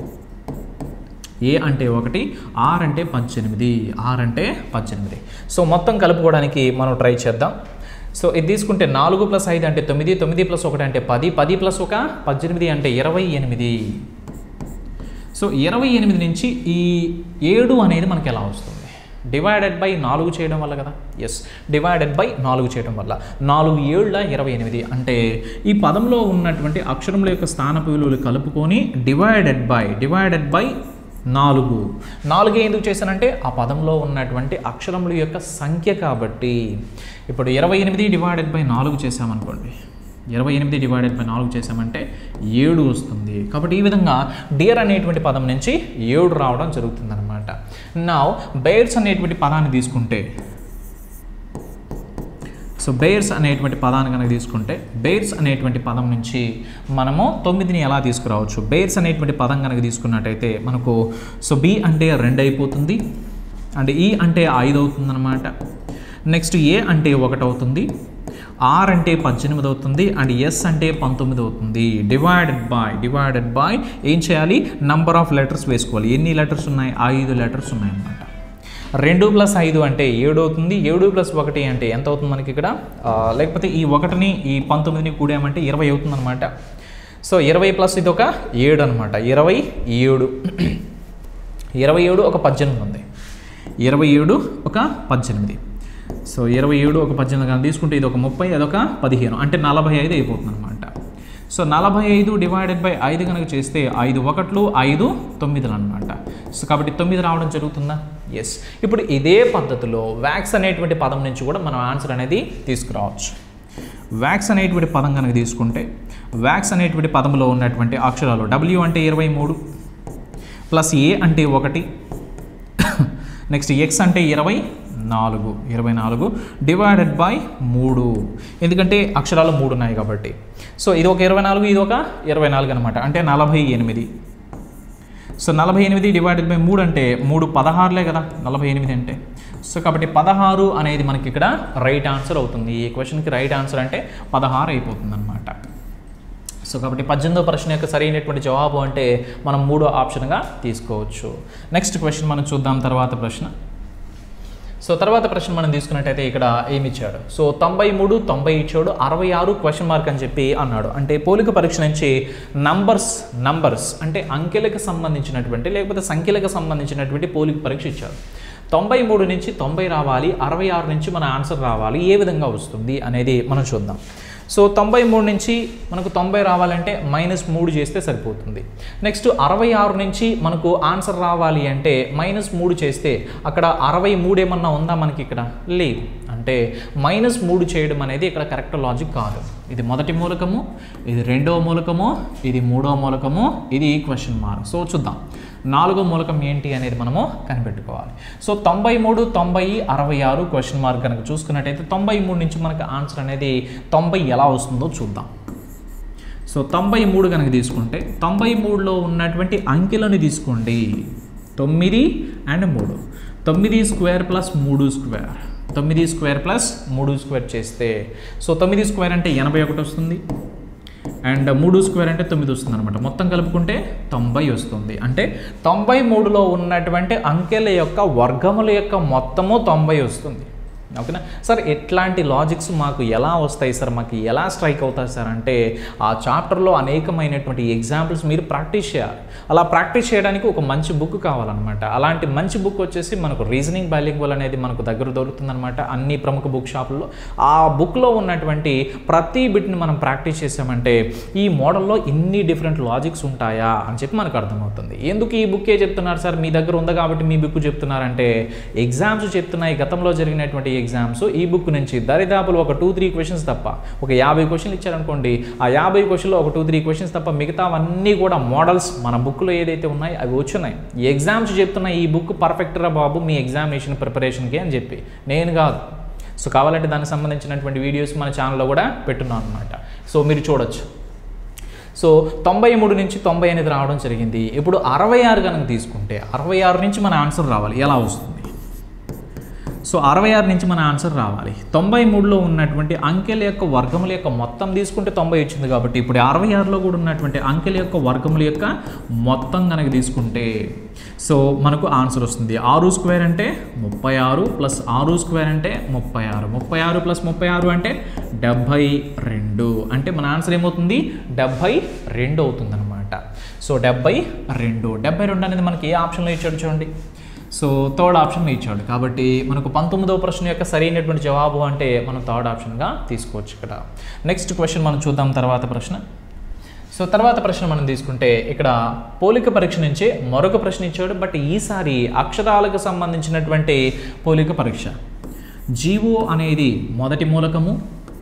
ఏ అంటే ఒకటి ఆర్ అంటే పద్దెనిమిది ఆర్ అంటే పద్దెనిమిది సో మొత్తం కలుపుకోవడానికి మనం ట్రై చేద్దాం సో ఇది తీసుకుంటే నాలుగు ప్లస్ ఐదు అంటే తొమ్మిది తొమ్మిది ప్లస్ ఒకటి అంటే పది పది ప్లస్ ఒక పద్దెనిమిది అంటే ఇరవై ఎనిమిది సో ఇరవై ఎనిమిది నుంచి ఈ ఏడు అనేది మనకి ఎలా వస్తుంది డివైడెడ్ బై నాలుగు చేయడం వల్ల కదా ఎస్ డివైడెడ్ బై నాలుగు చేయడం వల్ల నాలుగు ఏళ్ళ ఇరవై ఎనిమిది అంటే ఈ పదంలో ఉన్నటువంటి అక్షరముల యొక్క స్థానపు విలువలు కలుపుకొని డివైడెడ్ బై డివైడెడ్ బై నాలుగు నాలుగు ఎందుకు చేశానంటే ఆ పదంలో ఉన్నటువంటి అక్షరముల యొక్క సంఖ్య కాబట్టి ఇప్పుడు ఇరవై ఎనిమిది డివైడెడ్ బై నాలుగు చేసామనుకోండి ఇరవై ఎనిమిది డివైడెడ్ బై నాలుగు చేసామంటే ఏడు వస్తుంది కాబట్టి ఈ విధంగా డియర్ అనేటువంటి పదం నుంచి ఏడు రావడం జరుగుతుంది అనమాట నా బేర్స్ అనేటువంటి పదాన్ని తీసుకుంటే సో బేర్స్ అనేటువంటి పదాన్ని కనుక తీసుకుంటే బేర్స్ అనేటువంటి పదం నుంచి మనము తొమ్మిదిని ఎలా తీసుకురావచ్చు బేర్స్ అనేటువంటి పదం కనుక తీసుకున్నట్టయితే మనకు సో బి అంటే రెండు అయిపోతుంది అండ్ ఈ అంటే ఐదు అవుతుంది అనమాట నెక్స్ట్ ఏ అంటే ఒకటి అవుతుంది ఆర్ అంటే పద్దెనిమిది అవుతుంది అండ్ ఎస్ అంటే పంతొమ్మిది అవుతుంది డివైడెడ్ బై డివైడెడ్ బై ఏం చేయాలి నంబర్ ఆఫ్ లెటర్స్ వేసుకోవాలి ఎన్ని లెటర్స్ ఉన్నాయి ఐదు లెటర్స్ ఉన్నాయి అన్నమాట రెండు ప్లస్ ఐదు అంటే ఏడు అవుతుంది ఏడు ప్లస్ ఒకటి అంటే ఎంత అవుతుంది మనకి ఇక్కడ ఆ, లేకపోతే ఈ ఒకటిని ఈ పంతొమ్మిదిని కూడామంటే ఇరవై అవుతుంది అనమాట సో ఇరవై ప్లస్ ఇది ఒక ఏడు అనమాట ఇరవై ఏడు ఇరవై ఏడు ఒక పద్దెనిమిది ఉంది ఇరవై ఏడు ఒక పద్దెనిమిది సో ఇరవై ఏడు ఒక పద్దెనిమిది కానీ తీసుకుంటే ఇది ఒక ముప్పై అదొక పదిహేను అంటే నలభై ఐదు అయిపోతుంది అనమాట సో నలభై ఐదు డివైడెడ్ బై ఐదు కనుక చేస్తే ఐదు ఒకట్లు ఐదు తొమ్మిదిలు అనమాట సో కాబట్టి తొమ్మిది రావడం జరుగుతుందా ఎస్ ఇప్పుడు ఇదే పద్ధతిలో వ్యాక్స్ అనేటువంటి పదం నుంచి కూడా మనం ఆన్సర్ అనేది తీసుకురావచ్చు వ్యాక్స్ అనేటువంటి పదం కనుక తీసుకుంటే వ్యాక్స్ అనేటువంటి పదంలో ఉన్నటువంటి అక్షరాలు డబ్ల్యూ అంటే ఇరవై మూడు ప్లస్ ఏ అంటే ఒకటి నెక్స్ట్ ఎక్స్ అంటే ఇరవై నాలుగు ఇరవై నాలుగు డివైడెడ్ బై మూడు ఎందుకంటే అక్షరాలు మూడు ఉన్నాయి కాబట్టి సో ఇది ఒక ఇరవై నాలుగు ఇది ఒక ఇరవై నాలుగు అనమాట అంటే నలభై ఎనిమిది సో నలభై ఎనిమిది డివైడెడ్ బై మూడు అంటే మూడు పదహారులే కదా నలభై ఎనిమిది అంటే సో కాబట్టి పదహారు అనేది మనకి ఇక్కడ రైట్ ఆన్సర్ అవుతుంది ఈ క్వశ్చన్కి రైట్ ఆన్సర్ అంటే పదహారు అయిపోతుంది అనమాట సో కాబట్టి పద్దెనిమిదో ప్రశ్న యొక్క సరైనటువంటి జవాబు అంటే మనం మూడో ఆప్షన్గా తీసుకోవచ్చు నెక్స్ట్ క్వశ్చన్ మనం చూద్దాం తర్వాత ప్రశ్న సో తర్వాత ప్రశ్న మనం తీసుకున్నట్టయితే ఇక్కడ ఏమి ఇచ్చాడు సో తొంభై మూడు తొంభై ఇచ్చాడు అరవై ఆరు క్వశ్చన్ మార్క్ అని చెప్పి అన్నాడు అంటే పోలిక పరీక్ష నుంచి నంబర్స్ నంబర్స్ అంటే అంకెలకు సంబంధించినటువంటి లేకపోతే సంఖ్యలకు సంబంధించినటువంటి పోలిక పరీక్ష ఇచ్చాడు తొంభై మూడు నుంచి తొంభై రావాలి అరవై ఆరు నుంచి మన ఆన్సర్ రావాలి ఏ విధంగా వస్తుంది అనేది మనం చూద్దాం సో తొంభై మూడు నుంచి మనకు తొంభై రావాలంటే మైనస్ మూడు చేస్తే సరిపోతుంది నెక్స్ట్ అరవై ఆరు నుంచి మనకు ఆన్సర్ రావాలి అంటే మైనస్ మూడు చేస్తే అక్కడ అరవై మూడు ఏమన్నా ఉందా మనకి ఇక్కడ లేదు అంటే మైనస్ మూడు చేయడం అనేది ఇక్కడ కరెక్ట్ లాజిక్ కాదు ఇది మొదటి మూలకము ఇది రెండవ మూలకము ఇది మూడవ మూలకము ఇది క్వశ్చన్ మార్క్ సో చూద్దాం నాలుగో మూలకం ఏంటి అనేది మనము కనిపెట్టుకోవాలి సో తొంభై మూడు తొంభై అరవై ఆరు క్వశ్చన్ మార్క్ కనుక చూసుకున్నట్టయితే తొంభై మూడు నుంచి మనకు ఆన్సర్ అనేది తొంభై ఎలా వస్తుందో చూద్దాం సో తొంభై మూడు కనుక తీసుకుంటే తొంభై మూడులో ఉన్నటువంటి అంకెలను తీసుకోండి తొమ్మిది అండ్ మూడు తొమ్మిది స్క్వేర్ ప్లస్ మూడు స్క్వేర్ తొమ్మిది స్క్వేర్ ప్లస్ మూడు స్క్వేర్ చేస్తే సో తొమ్మిది స్క్వేర్ అంటే ఎనభై ఒకటి వస్తుంది అండ్ మూడు స్క్వేర్ అంటే తొమ్మిది వస్తుంది అనమాట మొత్తం కలుపుకుంటే తొంభై వస్తుంది అంటే తొంభై మూడులో ఉన్నటువంటి అంకెల యొక్క వర్గముల యొక్క మొత్తము తొంభై వస్తుంది ఓకేనా సార్ ఎట్లాంటి లాజిక్స్ మాకు ఎలా వస్తాయి సార్ మాకు ఎలా స్ట్రైక్ అవుతాయి సార్ అంటే ఆ చాప్టర్లో అనేకమైనటువంటి ఎగ్జాంపుల్స్ మీరు ప్రాక్టీస్ చేయాలి అలా ప్రాక్టీస్ చేయడానికి ఒక మంచి బుక్ కావాలన్నమాట అలాంటి మంచి బుక్ వచ్చేసి మనకు రీజనింగ్ బైలింగ్వల్ అనేది మనకు దగ్గర దొరుకుతుందన్నమాట అన్ని ప్రముఖ బుక్ షాపుల్లో ఆ బుక్లో ఉన్నటువంటి ప్రతి బిట్ని మనం ప్రాక్టీస్ చేసామంటే ఈ మోడల్లో ఇన్ని డిఫరెంట్ లాజిక్స్ ఉంటాయా అని చెప్పి మనకు అర్థమవుతుంది ఎందుకు ఈ బుక్కే చెప్తున్నారు సార్ మీ దగ్గర ఉంది కాబట్టి మీ బుక్ చెప్తున్నారంటే ఎగ్జామ్స్ చెప్తున్నాయి గతంలో జరిగినటువంటి ఎగ్జామ్స్ ఈ బుక్ నుంచి దరిదాపులు ఒక టూ త్రీ క్వశ్చన్స్ తప్ప ఒక యాభై క్వశ్చన్లు ఇచ్చారనుకోండి ఆ యాభై క్వశ్చన్లో ఒక టూ త్రీ క్వశ్చన్స్ తప్ప మిగతావన్నీ కూడా మోడల్స్ మన బుక్లో ఏదైతే ఉన్నాయో అవి వచ్చున్నాయి ఈ ఎగ్జామ్స్ చెప్తున్న ఈ బుక్ పర్ఫెక్ట్ రా బాబు మీ ఎగ్జామినేషన్ ప్రిపరేషన్కి అని చెప్పి నేను కాదు సో కావాలంటే దానికి సంబంధించినటువంటి వీడియోస్ మన ఛానల్లో కూడా పెట్టున్నాం అనమాట సో మీరు చూడొచ్చు సో తొంభై మూడు నుంచి తొంభై అనేది రావడం జరిగింది ఇప్పుడు అరవై ఆరు కనుక తీసుకుంటే అరవై ఆరు నుంచి మన ఆన్సర్ రావాలి ఎలా వస్తుంది సో అరవై ఆరు నుంచి మన ఆన్సర్ రావాలి తొంభై మూడులో ఉన్నటువంటి అంకెల యొక్క వర్గముల యొక్క మొత్తం తీసుకుంటే తొంభై వచ్చింది కాబట్టి ఇప్పుడు అరవై ఆరులో కూడా ఉన్నటువంటి అంకెల యొక్క వర్గముల యొక్క మొత్తం కనుక తీసుకుంటే సో మనకు ఆన్సర్ వస్తుంది ఆరు స్క్వేర్ అంటే ముప్పై ఆరు ప్లస్ ఆరు స్క్వేర్ అంటే ముప్పై ఆరు ముప్పై ఆరు ప్లస్ ముప్పై ఆరు అంటే డెబ్భై రెండు అంటే మన ఆన్సర్ ఏమవుతుంది డెబ్భై రెండు అవుతుంది అనమాట సో డెబ్బై రెండు డెబ్బై రెండు అనేది మనకి ఏ ఆప్షన్లో ఇచ్చాడు చూడండి సో థర్డ్ ఆప్షన్ ఇచ్చాడు కాబట్టి మనకు పంతొమ్మిదవ ప్రశ్న యొక్క సరైనటువంటి జవాబు అంటే మనం థర్డ్ ఆప్షన్గా తీసుకోవచ్చు ఇక్కడ నెక్స్ట్ క్వశ్చన్ మనం చూద్దాం తర్వాత ప్రశ్న సో తర్వాత ప్రశ్న మనం తీసుకుంటే ఇక్కడ పోలిక పరీక్ష నుంచే మరొక ప్రశ్న ఇచ్చాడు బట్ ఈసారి అక్షరాలకు సంబంధించినటువంటి పోలిక పరీక్ష జీవో అనేది మొదటి మూలకము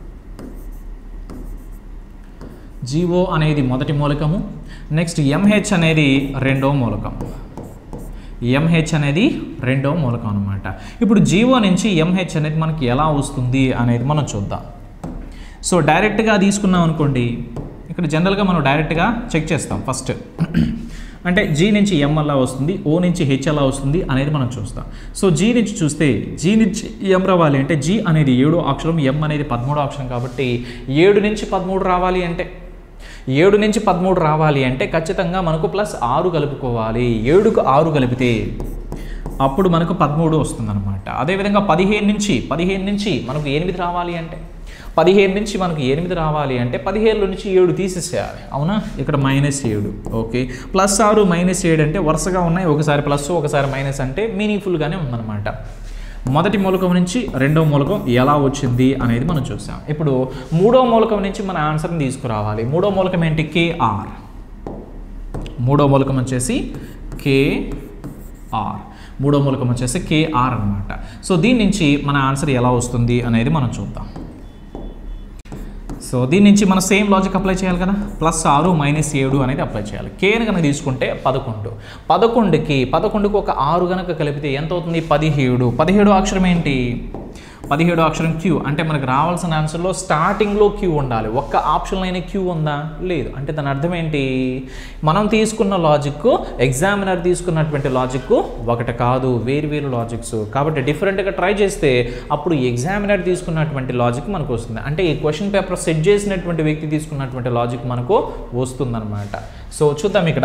జీవో అనేది మొదటి మూలకము నెక్స్ట్ ఎంహెచ్ అనేది రెండో మూలకం ఎంహెచ్ అనేది రెండో మూలకం అనమాట ఇప్పుడు జీవో నుంచి ఎంహెచ్ అనేది మనకి ఎలా వస్తుంది అనేది మనం చూద్దాం సో డైరెక్ట్గా తీసుకున్నాం అనుకోండి ఇక్కడ జనరల్గా మనం డైరెక్ట్గా చెక్ చేస్తాం ఫస్ట్ అంటే జీ నుంచి ఎం అలా వస్తుంది ఓ నుంచి హెచ్ అలా వస్తుంది అనేది మనం చూస్తాం సో జీ నుంచి చూస్తే జీ నుంచి ఎం రావాలి అంటే జీ అనేది ఏడో అక్షరం ఎం అనేది పదమూడో అక్షరం కాబట్టి ఏడు నుంచి పదమూడు రావాలి అంటే ఏడు నుంచి పదమూడు రావాలి అంటే ఖచ్చితంగా మనకు ప్లస్ ఆరు కలుపుకోవాలి ఏడుకు ఆరు కలిపితే అప్పుడు మనకు పదమూడు వస్తుందన్నమాట అదేవిధంగా పదిహేను నుంచి పదిహేను నుంచి మనకు ఎనిమిది రావాలి అంటే పదిహేను నుంచి మనకు ఎనిమిది రావాలి అంటే పదిహేను నుంచి ఏడు తీసేసేయాలి అవునా ఇక్కడ మైనస్ ఏడు ఓకే ప్లస్ ఆరు మైనస్ ఏడు అంటే వరుసగా ఉన్నాయి ఒకసారి ప్లస్ ఒకసారి మైనస్ అంటే మీనింగ్ఫుల్గానే ఉందన్నమాట మొదటి మూలకం నుంచి రెండో మూలకం ఎలా వచ్చింది అనేది మనం చూసాం ఇప్పుడు మూడో మూలకం నుంచి మన ఆన్సర్ని తీసుకురావాలి మూడో మూలకం ఏంటి కేఆర్ మూడో మూలకం వచ్చేసి కేఆర్ మూడో మూలకం వచ్చేసి కేఆర్ అనమాట సో దీని నుంచి మన ఆన్సర్ ఎలా వస్తుంది అనేది మనం చూద్దాం సో దీని నుంచి మనం సేమ్ లాజిక్ అప్లై చేయాలి కదా ప్లస్ ఆరు మైనస్ ఏడు అనేది అప్లై చేయాలి కేని కనుక తీసుకుంటే పదకొండు పదకొండుకి పదకొండుకి ఒక ఆరు కనుక కలిపితే ఎంత అవుతుంది పదిహేడు పదిహేడు అక్షరం ఏంటి పదిహేడు అక్షరం క్యూ అంటే మనకు రావాల్సిన ఆన్సర్లో స్టార్టింగ్లో క్యూ ఉండాలి ఒక్క ఆప్షన్లో అయినా క్యూ ఉందా లేదు అంటే దాని అర్థం ఏంటి మనం తీసుకున్న లాజిక్ ఎగ్జామినర్ తీసుకున్నటువంటి లాజిక్ ఒకటి కాదు వేరు వేరు లాజిక్స్ కాబట్టి డిఫరెంట్గా ట్రై చేస్తే అప్పుడు ఎగ్జామినర్ తీసుకున్నటువంటి లాజిక్ మనకు వస్తుంది అంటే ఈ క్వశ్చన్ పేపర్ సెట్ చేసినటువంటి వ్యక్తి తీసుకున్నటువంటి లాజిక్ మనకు వస్తుందన్నమాట సో చూద్దాం ఇక్కడ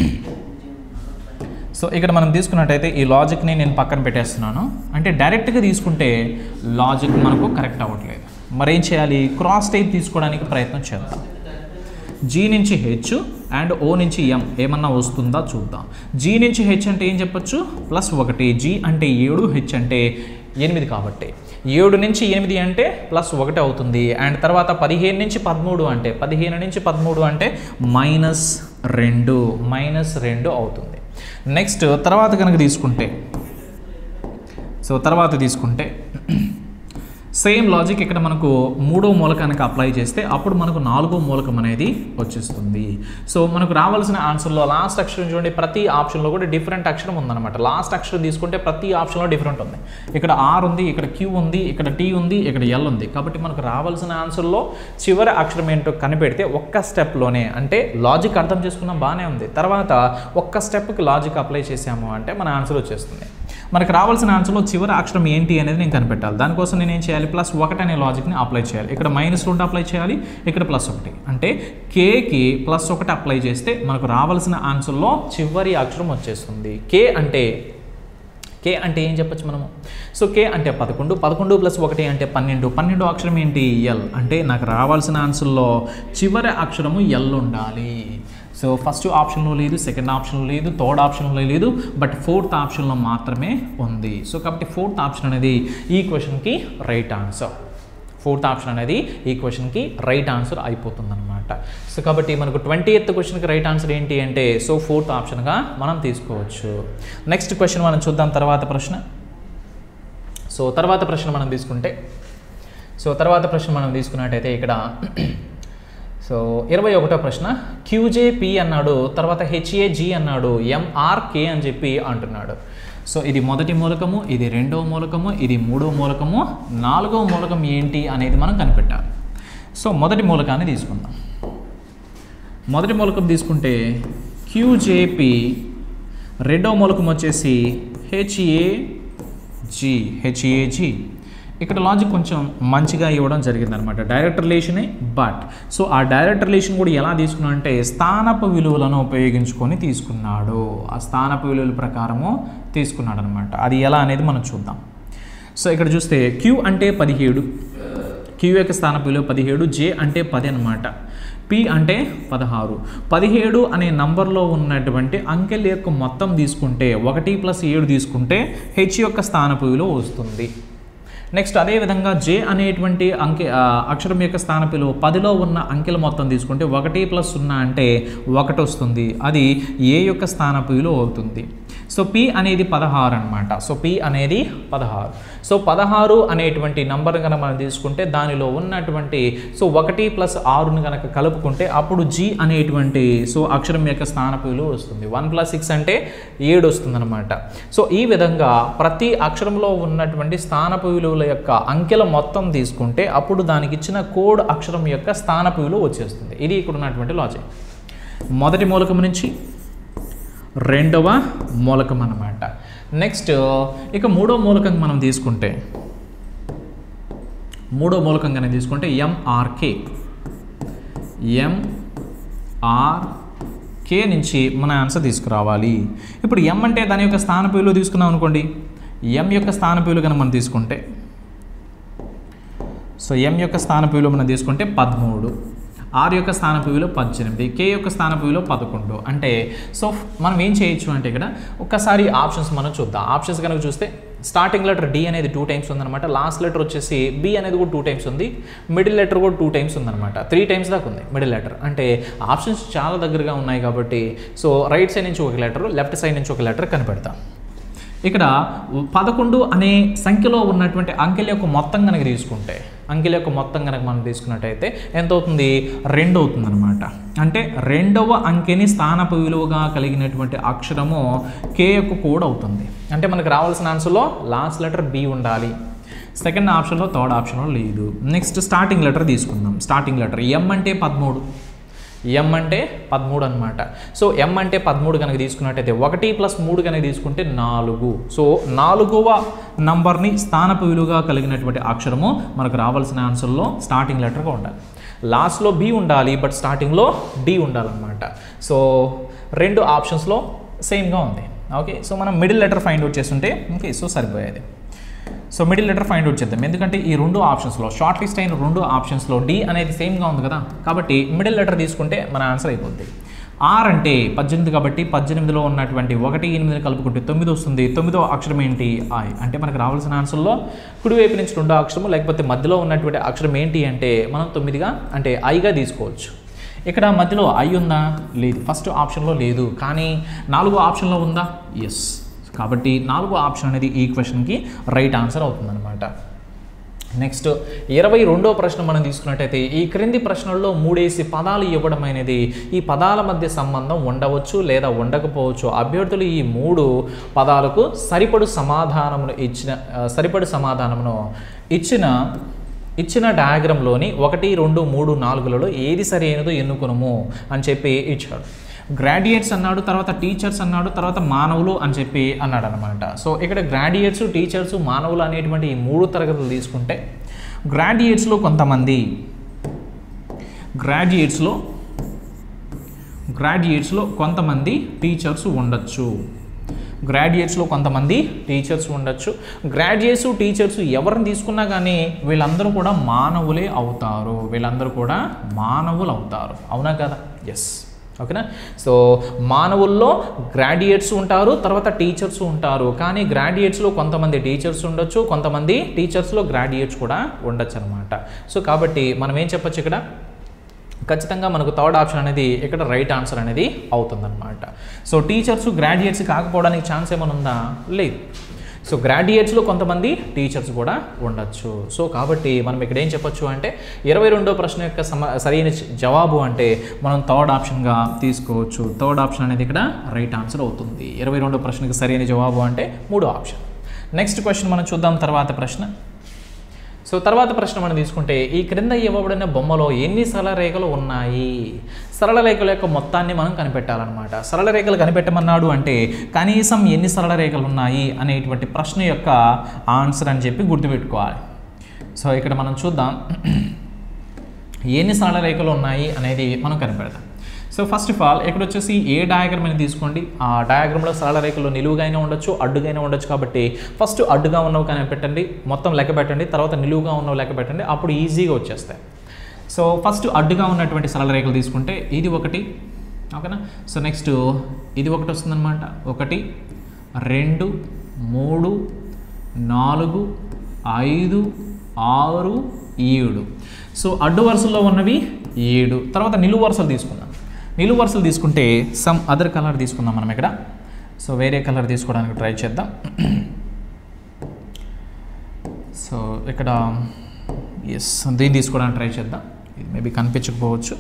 సో ఇక్కడ మనం తీసుకున్నట్టయితే ఈ లాజిక్ని నేను పక్కన పెట్టేస్తున్నాను అంటే డైరెక్ట్గా తీసుకుంటే లాజిక్ మనకు కరెక్ట్ అవ్వట్లేదు మరేం చేయాలి క్రాస్ టైప్ తీసుకోవడానికి ప్రయత్నం చేద్దాం జీ నుంచి హెచ్ అండ్ ఓ నుంచి ఎం ఏమన్నా వస్తుందా చూద్దాం జీ నుంచి హెచ్ అంటే ఏం చెప్పొచ్చు ప్లస్ ఒకటి జీ అంటే ఏడు హెచ్ అంటే ఎనిమిది కాబట్టి ఏడు నుంచి ఎనిమిది అంటే ప్లస్ ఒకటి అవుతుంది అండ్ తర్వాత పదిహేను నుంచి పదమూడు అంటే పదిహేను నుంచి పదమూడు అంటే మైనస్ రెండు మైనస్ రెండు అవుతుంది నెక్స్ట్ తర్వాత కనుక తీసుకుంటే సో తర్వాత తీసుకుంటే సేమ్ లాజిక్ ఇక్కడ మనకు మూడో మూలకానికి అప్లై చేస్తే అప్పుడు మనకు నాలుగో మూలకం అనేది వచ్చేస్తుంది సో మనకు రావాల్సిన ఆన్సర్లో లాస్ట్ అక్షరం చూడండి ప్రతి ఆప్షన్లో కూడా డిఫరెంట్ అక్షరం ఉందన్నమాట లాస్ట్ అక్షరం తీసుకుంటే ప్రతి ఆప్షన్లో డిఫరెంట్ ఉంది ఇక్కడ ఆర్ ఉంది ఇక్కడ క్యూ ఉంది ఇక్కడ టీ ఉంది ఇక్కడ ఎల్ ఉంది కాబట్టి మనకు రావాల్సిన ఆన్సర్లో చివరి అక్షరం ఏంటో కనిపెడితే ఒక్క స్టెప్లోనే అంటే లాజిక్ అర్థం చేసుకున్నాం బాగానే ఉంది తర్వాత ఒక్క స్టెప్కి లాజిక్ అప్లై చేసాము అంటే మన ఆన్సర్ వచ్చేస్తుంది మనకు రావాల్సిన ఆన్సర్లో చివరి అక్షరం ఏంటి అనేది నేను కనిపెట్టాలి దానికోసం నేను ఏం చేయాలి ప్లస్ ఒకటి అనే లాజిక్ని అప్లై చేయాలి ఇక్కడ మైనస్ రెండు అప్లై చేయాలి ఇక్కడ ప్లస్ ఒకటి అంటే కేకి ప్లస్ ఒకటి అప్లై చేస్తే మనకు రావాల్సిన ఆన్సర్లో చివరి అక్షరం వచ్చేస్తుంది కే అంటే కే అంటే ఏం చెప్పొచ్చు మనము సో కే అంటే పదకొండు పదకొండు ప్లస్ ఒకటి అంటే పన్నెండు పన్నెండు అక్షరం ఏంటి ఎల్ అంటే నాకు రావాల్సిన ఆన్సర్లో చివరి అక్షరము ఎల్ ఉండాలి సో ఫస్ట్ ఆప్షన్లో లేదు సెకండ్ ఆప్షన్లో లేదు థర్డ్ ఆప్షన్లో లేదు బట్ ఫోర్త్ ఆప్షన్లో మాత్రమే ఉంది సో కాబట్టి ఫోర్త్ ఆప్షన్ అనేది ఈ క్వశ్చన్కి రైట్ ఆన్సర్ ఫోర్త్ ఆప్షన్ అనేది ఈ క్వశ్చన్కి రైట్ ఆన్సర్ అయిపోతుంది అనమాట సో కాబట్టి మనకు ట్వంటీ ఎయిత్ క్వశ్చన్కి రైట్ ఆన్సర్ ఏంటి అంటే సో ఫోర్త్ ఆప్షన్గా మనం తీసుకోవచ్చు నెక్స్ట్ క్వశ్చన్ మనం చూద్దాం తర్వాత ప్రశ్న సో తర్వాత ప్రశ్న మనం తీసుకుంటే సో తర్వాత ప్రశ్న మనం తీసుకున్నట్టయితే ఇక్కడ సో ఇరవై ఒకటో ప్రశ్న క్యూజేపి అన్నాడు తర్వాత హెచ్ఏజి అన్నాడు ఎంఆర్కే అని చెప్పి అంటున్నాడు సో ఇది మొదటి మూలకము ఇది రెండో మూలకము ఇది మూడో మూలకము నాలుగో మూలకం ఏంటి అనేది మనం కనిపెట్టాలి సో మొదటి మూలకాన్ని తీసుకుందాం మొదటి మూలకం తీసుకుంటే క్యూజేపి రెండో మూలకం వచ్చేసి హెచ్ఏజి హెచ్ఏజి ఇక్కడ లాజిక్ కొంచెం మంచిగా ఇవ్వడం జరిగింది అనమాట డైరెక్ట్ రిలేషనే బట్ సో ఆ డైరెక్ట్ రిలేషన్ కూడా ఎలా తీసుకున్నాడు అంటే స్థానపు విలువలను ఉపయోగించుకొని తీసుకున్నాడు ఆ స్థానపు విలువల ప్రకారము తీసుకున్నాడు అనమాట అది ఎలా అనేది మనం చూద్దాం సో ఇక్కడ చూస్తే క్యూ అంటే పదిహేడు క్యూ యొక్క స్థానపు విలువ పదిహేడు జే అంటే పది అనమాట పి అంటే పదహారు పదిహేడు అనే నంబర్లో ఉన్నటువంటి అంకెల యొక్క మొత్తం తీసుకుంటే ఒకటి ప్లస్ ఏడు తీసుకుంటే హెచ్ యొక్క స్థానపు విలువ వస్తుంది నెక్స్ట్ అదేవిధంగా జే అనేటువంటి అంకె ఆ, అక్షరం యొక్క స్థానపిలో పదిలో ఉన్న అంకెల మొత్తం తీసుకుంటే ఒకటి ప్లస్ సున్నా అంటే ఒకటి వస్తుంది అది ఏ యొక్క స్థానపు విలువ అవుతుంది సో పి అనేది పదహారు అనమాట సో పి అనేది పదహారు సో పదహారు అనేటువంటి నంబర్ కనుక మనం తీసుకుంటే దానిలో ఉన్నటువంటి సో ఒకటి ప్లస్ ఆరుని కనుక కలుపుకుంటే అప్పుడు జీ అనేటువంటి సో అక్షరం యొక్క స్థానపు విలువ వస్తుంది వన్ ప్లస్ సిక్స్ అంటే ఏడు వస్తుంది అనమాట సో ఈ విధంగా ప్రతి అక్షరంలో ఉన్నటువంటి స్థానపు విలువల యొక్క అంకెల మొత్తం తీసుకుంటే అప్పుడు దానికి ఇచ్చిన కోడ్ అక్షరం యొక్క స్థానపు విలువ వచ్చేస్తుంది ఇది ఇక్కడ ఉన్నటువంటి లాజిక్ మొదటి మూలకం నుంచి రెండవ మూలకం అన్నమాట నెక్స్ట్ ఇక మూడో మూలకం మనం తీసుకుంటే మూడో మూలకం కనుక తీసుకుంటే ఎంఆర్కే ఎంఆర్ కే నుంచి మన ఆన్సర్ తీసుకురావాలి ఇప్పుడు ఎం అంటే దాని యొక్క స్థానపు విలువ తీసుకున్నాం అనుకోండి ఎం యొక్క స్థానపు విలువ కనుక మనం తీసుకుంటే సో ఎం యొక్క స్థానపు విలువ మనం తీసుకుంటే పదమూడు ఆర్ యొక్క స్థానపు విలువ పద్దెనిమిది కే యొక్క స్థానపు విలువ పదకొండు అంటే సో మనం ఏం చేయొచ్చు అంటే ఇక్కడ ఒక్కసారి ఆప్షన్స్ మనం చూద్దాం ఆప్షన్స్ కనుక చూస్తే స్టార్టింగ్ లెటర్ డి అనేది టూ టైమ్స్ ఉందన్నమాట లాస్ట్ లెటర్ వచ్చేసి బి అనేది కూడా టూ టైమ్స్ ఉంది మిడిల్ లెటర్ కూడా టూ టైమ్స్ ఉందన్నమాట త్రీ టైమ్స్ దాకా ఉంది మిడిల్ లెటర్ అంటే ఆప్షన్స్ చాలా దగ్గరగా ఉన్నాయి కాబట్టి సో రైట్ సైడ్ నుంచి ఒక లెటర్ లెఫ్ట్ సైడ్ నుంచి ఒక లెటర్ కనిపెడతాం ఇక్కడ పదకొండు అనే సంఖ్యలో ఉన్నటువంటి అంకెల యొక్క మొత్తం కనుక తీసుకుంటే అంకెల యొక్క మొత్తం కనుక మనం తీసుకున్నట్టయితే ఎంత అవుతుంది రెండు అవుతుంది అనమాట అంటే రెండవ అంకెని స్థానపు విలువగా కలిగినటువంటి అక్షరము కే యొక్క కోడ్ అవుతుంది అంటే మనకు రావాల్సిన ఆన్సర్లో లాస్ట్ లెటర్ బి ఉండాలి సెకండ్ ఆప్షన్లో థర్డ్ ఆప్షన్లో లేదు నెక్స్ట్ స్టార్టింగ్ లెటర్ తీసుకుందాం స్టార్టింగ్ లెటర్ ఎం అంటే పదమూడు ఎం అంటే పదమూడు అనమాట సో ఎం అంటే పదమూడు కనుక తీసుకున్నట్టయితే ఒకటి ప్లస్ మూడు కనుక తీసుకుంటే నాలుగు సో నాలుగవ నంబర్ని స్థానపు విలువగా కలిగినటువంటి అక్షరము మనకు రావాల్సిన ఆన్సర్లో స్టార్టింగ్ లెటర్గా ఉండాలి లాస్ట్లో బి ఉండాలి బట్ స్టార్టింగ్లో డి ఉండాలన్నమాట సో రెండు ఆప్షన్స్లో సేమ్గా ఉంది ఓకే సో మనం మిడిల్ లెటర్ ఫైండ్ అవుట్ చేస్తుంటే ఓకే సో సరిపోయేది so middle letter find out చేద్దాం ఎందుకంటే ఈ రెండు ఆప్షన్స్లో షార్ట్ లిస్ట్ అయిన రెండు ఆప్షన్స్లో డి అనేది సేమ్గా ఉంది కదా కాబట్టి మిడిల్ లెటర్ తీసుకుంటే మన ఆన్సర్ అయిపోద్ది ఆర్ అంటే పద్దెనిమిది కాబట్టి పద్దెనిమిదిలో ఉన్నటువంటి ఒకటి ఎనిమిదిని కలుపుకుంటే తొమ్మిది వస్తుంది తొమ్మిదో అక్షరం ఏంటి ఐ అంటే మనకు రావాల్సిన ఆన్సర్లో కుడివైపు నుంచి రెండో అక్షరము లేకపోతే మధ్యలో ఉన్నటువంటి అక్షరం ఏంటి అంటే మనం తొమ్మిదిగా అంటే ఐగా తీసుకోవచ్చు ఇక్కడ మధ్యలో ఐ ఉందా లేదు ఫస్ట్ ఆప్షన్లో లేదు కానీ నాలుగో ఆప్షన్లో ఉందా ఎస్ కాబట్టి నాలుగో ఆప్షన్ అనేది ఈ క్వశ్చన్కి రైట్ ఆన్సర్ అవుతుందన్నమాట నెక్స్ట్ ఇరవై రెండో ప్రశ్న మనం తీసుకున్నట్టయితే ఈ క్రింది ప్రశ్నల్లో మూడేసి పదాలు ఇవ్వడం అనేది ఈ పదాల మధ్య సంబంధం ఉండవచ్చు లేదా ఉండకపోవచ్చు అభ్యర్థులు ఈ మూడు పదాలకు సరిపడు సమాధానమును ఇచ్చిన ఆ, సరిపడు సమాధానమును ఇచ్చిన ఇచ్చిన డయాగ్రామ్లోని ఒకటి రెండు మూడు నాలుగులలో ఏది సరైనదో ఎన్నుకొనుము అని చెప్పి ఇచ్చాడు గ్రాడ్యుయేట్స్ అన్నాడు తర్వాత టీచర్స్ అన్నాడు తర్వాత మానవులు అని చెప్పి అన్నాడు అనమాట సో ఇక్కడ గ్రాడ్యుయేట్స్ టీచర్స్ మానవులు అనేటువంటి ఈ మూడు తరగతులు తీసుకుంటే గ్రాడ్యుయేట్స్లో కొంతమంది గ్రాడ్యుయేట్స్లో గ్రాడ్యుయేట్స్లో కొంతమంది టీచర్స్ ఉండొచ్చు గ్రాడ్యుయేట్స్లో కొంతమంది టీచర్స్ ఉండొచ్చు గ్రాడ్యుయేట్స్ టీచర్స్ ఎవరిని తీసుకున్నా కానీ వీళ్ళందరూ కూడా మానవులే అవుతారు వీళ్ళందరూ కూడా మానవులు అవుతారు అవునా కదా ఎస్ ఓకేనా సో మానవుల్లో గ్రాడ్యుయేట్స్ ఉంటారు తర్వాత టీచర్స్ ఉంటారు కానీ గ్రాడ్యుయేట్స్లో కొంతమంది టీచర్స్ ఉండొచ్చు కొంతమంది టీచర్స్లో గ్రాడ్యుయేట్స్ కూడా ఉండొచ్చు అనమాట సో కాబట్టి మనం ఏం చెప్పొచ్చు ఇక్కడ ఖచ్చితంగా మనకు థర్డ్ ఆప్షన్ అనేది ఇక్కడ రైట్ ఆన్సర్ అనేది అవుతుందన్నమాట సో టీచర్స్ గ్రాడ్యుయేట్స్ కాకపోవడానికి ఛాన్స్ ఏమైనా ఉందా లేదు సో గ్రాడ్యుయేట్స్లో కొంతమంది టీచర్స్ కూడా ఉండొచ్చు సో కాబట్టి మనం ఇక్కడ ఏం చెప్పొచ్చు అంటే ఇరవై రెండో ప్రశ్న యొక్క సమ సరైన జ- జవాబు అంటే మనం థర్డ్ ఆప్షన్గా తీసుకోవచ్చు థర్డ్ ఆప్షన్ అనేది ఇక్కడ రైట్ ఆన్సర్ అవుతుంది ఇరవై రెండో ప్రశ్నకి సరైన జవాబు అంటే మూడో ఆప్షన్ నెక్స్ట్ క్వశ్చన్ మనం చూద్దాం తర్వాత ప్రశ్న సో తర్వాత ప్రశ్న మనం తీసుకుంటే ఈ క్రింద ఇవ్వబడిన బొమ్మలో ఎన్ని సరళ రేఖలు ఉన్నాయి సరళ రేఖల యొక్క మొత్తాన్ని మనం కనిపెట్టాలన్నమాట సరళ రేఖలు కనిపెట్టమన్నాడు అంటే కనీసం ఎన్ని సరళ రేఖలు ఉన్నాయి అనేటువంటి ప్రశ్న యొక్క ఆన్సర్ అని చెప్పి గుర్తుపెట్టుకోవాలి సో ఇక్కడ మనం చూద్దాం ఎన్ని సరళ రేఖలు ఉన్నాయి అనేది మనం కనిపెడతాం సో ఫస్ట్ ఆఫ్ ఆల్ ఇక్కడ వచ్చేసి ఏ డయాగ్రామ్ అని తీసుకోండి ఆ డయాగ్రామ్లో సరళ రేఖలు నిలువుగానే ఉండొచ్చు అడ్డుగానే ఉండొచ్చు కాబట్టి ఫస్ట్ అడ్డుగా ఉన్నవి కానీ పెట్టండి మొత్తం లెక్క పెట్టండి తర్వాత నిలువుగా ఉన్నవి లెక్క పెట్టండి అప్పుడు ఈజీగా వచ్చేస్తాయి సో ఫస్ట్ అడ్డుగా ఉన్నటువంటి సరళ రేఖలు తీసుకుంటే ఇది ఒకటి ఓకేనా సో నెక్స్ట్ ఇది ఒకటి వస్తుందన్నమాట ఒకటి రెండు మూడు నాలుగు ఐదు ఆరు ఏడు సో అడ్డు వరుసల్లో ఉన్నవి ఏడు తర్వాత నిలువు వరుసలు తీసుకుందాం నిలువు వరుసలు తీసుకుంటే సమ్ అదర్ కలర్ తీసుకుందాం మనం ఇక్కడ సో వేరే కలర్ తీసుకోవడానికి ట్రై చేద్దాం సో ఇక్కడ ఎస్ దీన్ని తీసుకోవడానికి ట్రై చేద్దాం ఇది మేబీ కనిపించకపోవచ్చు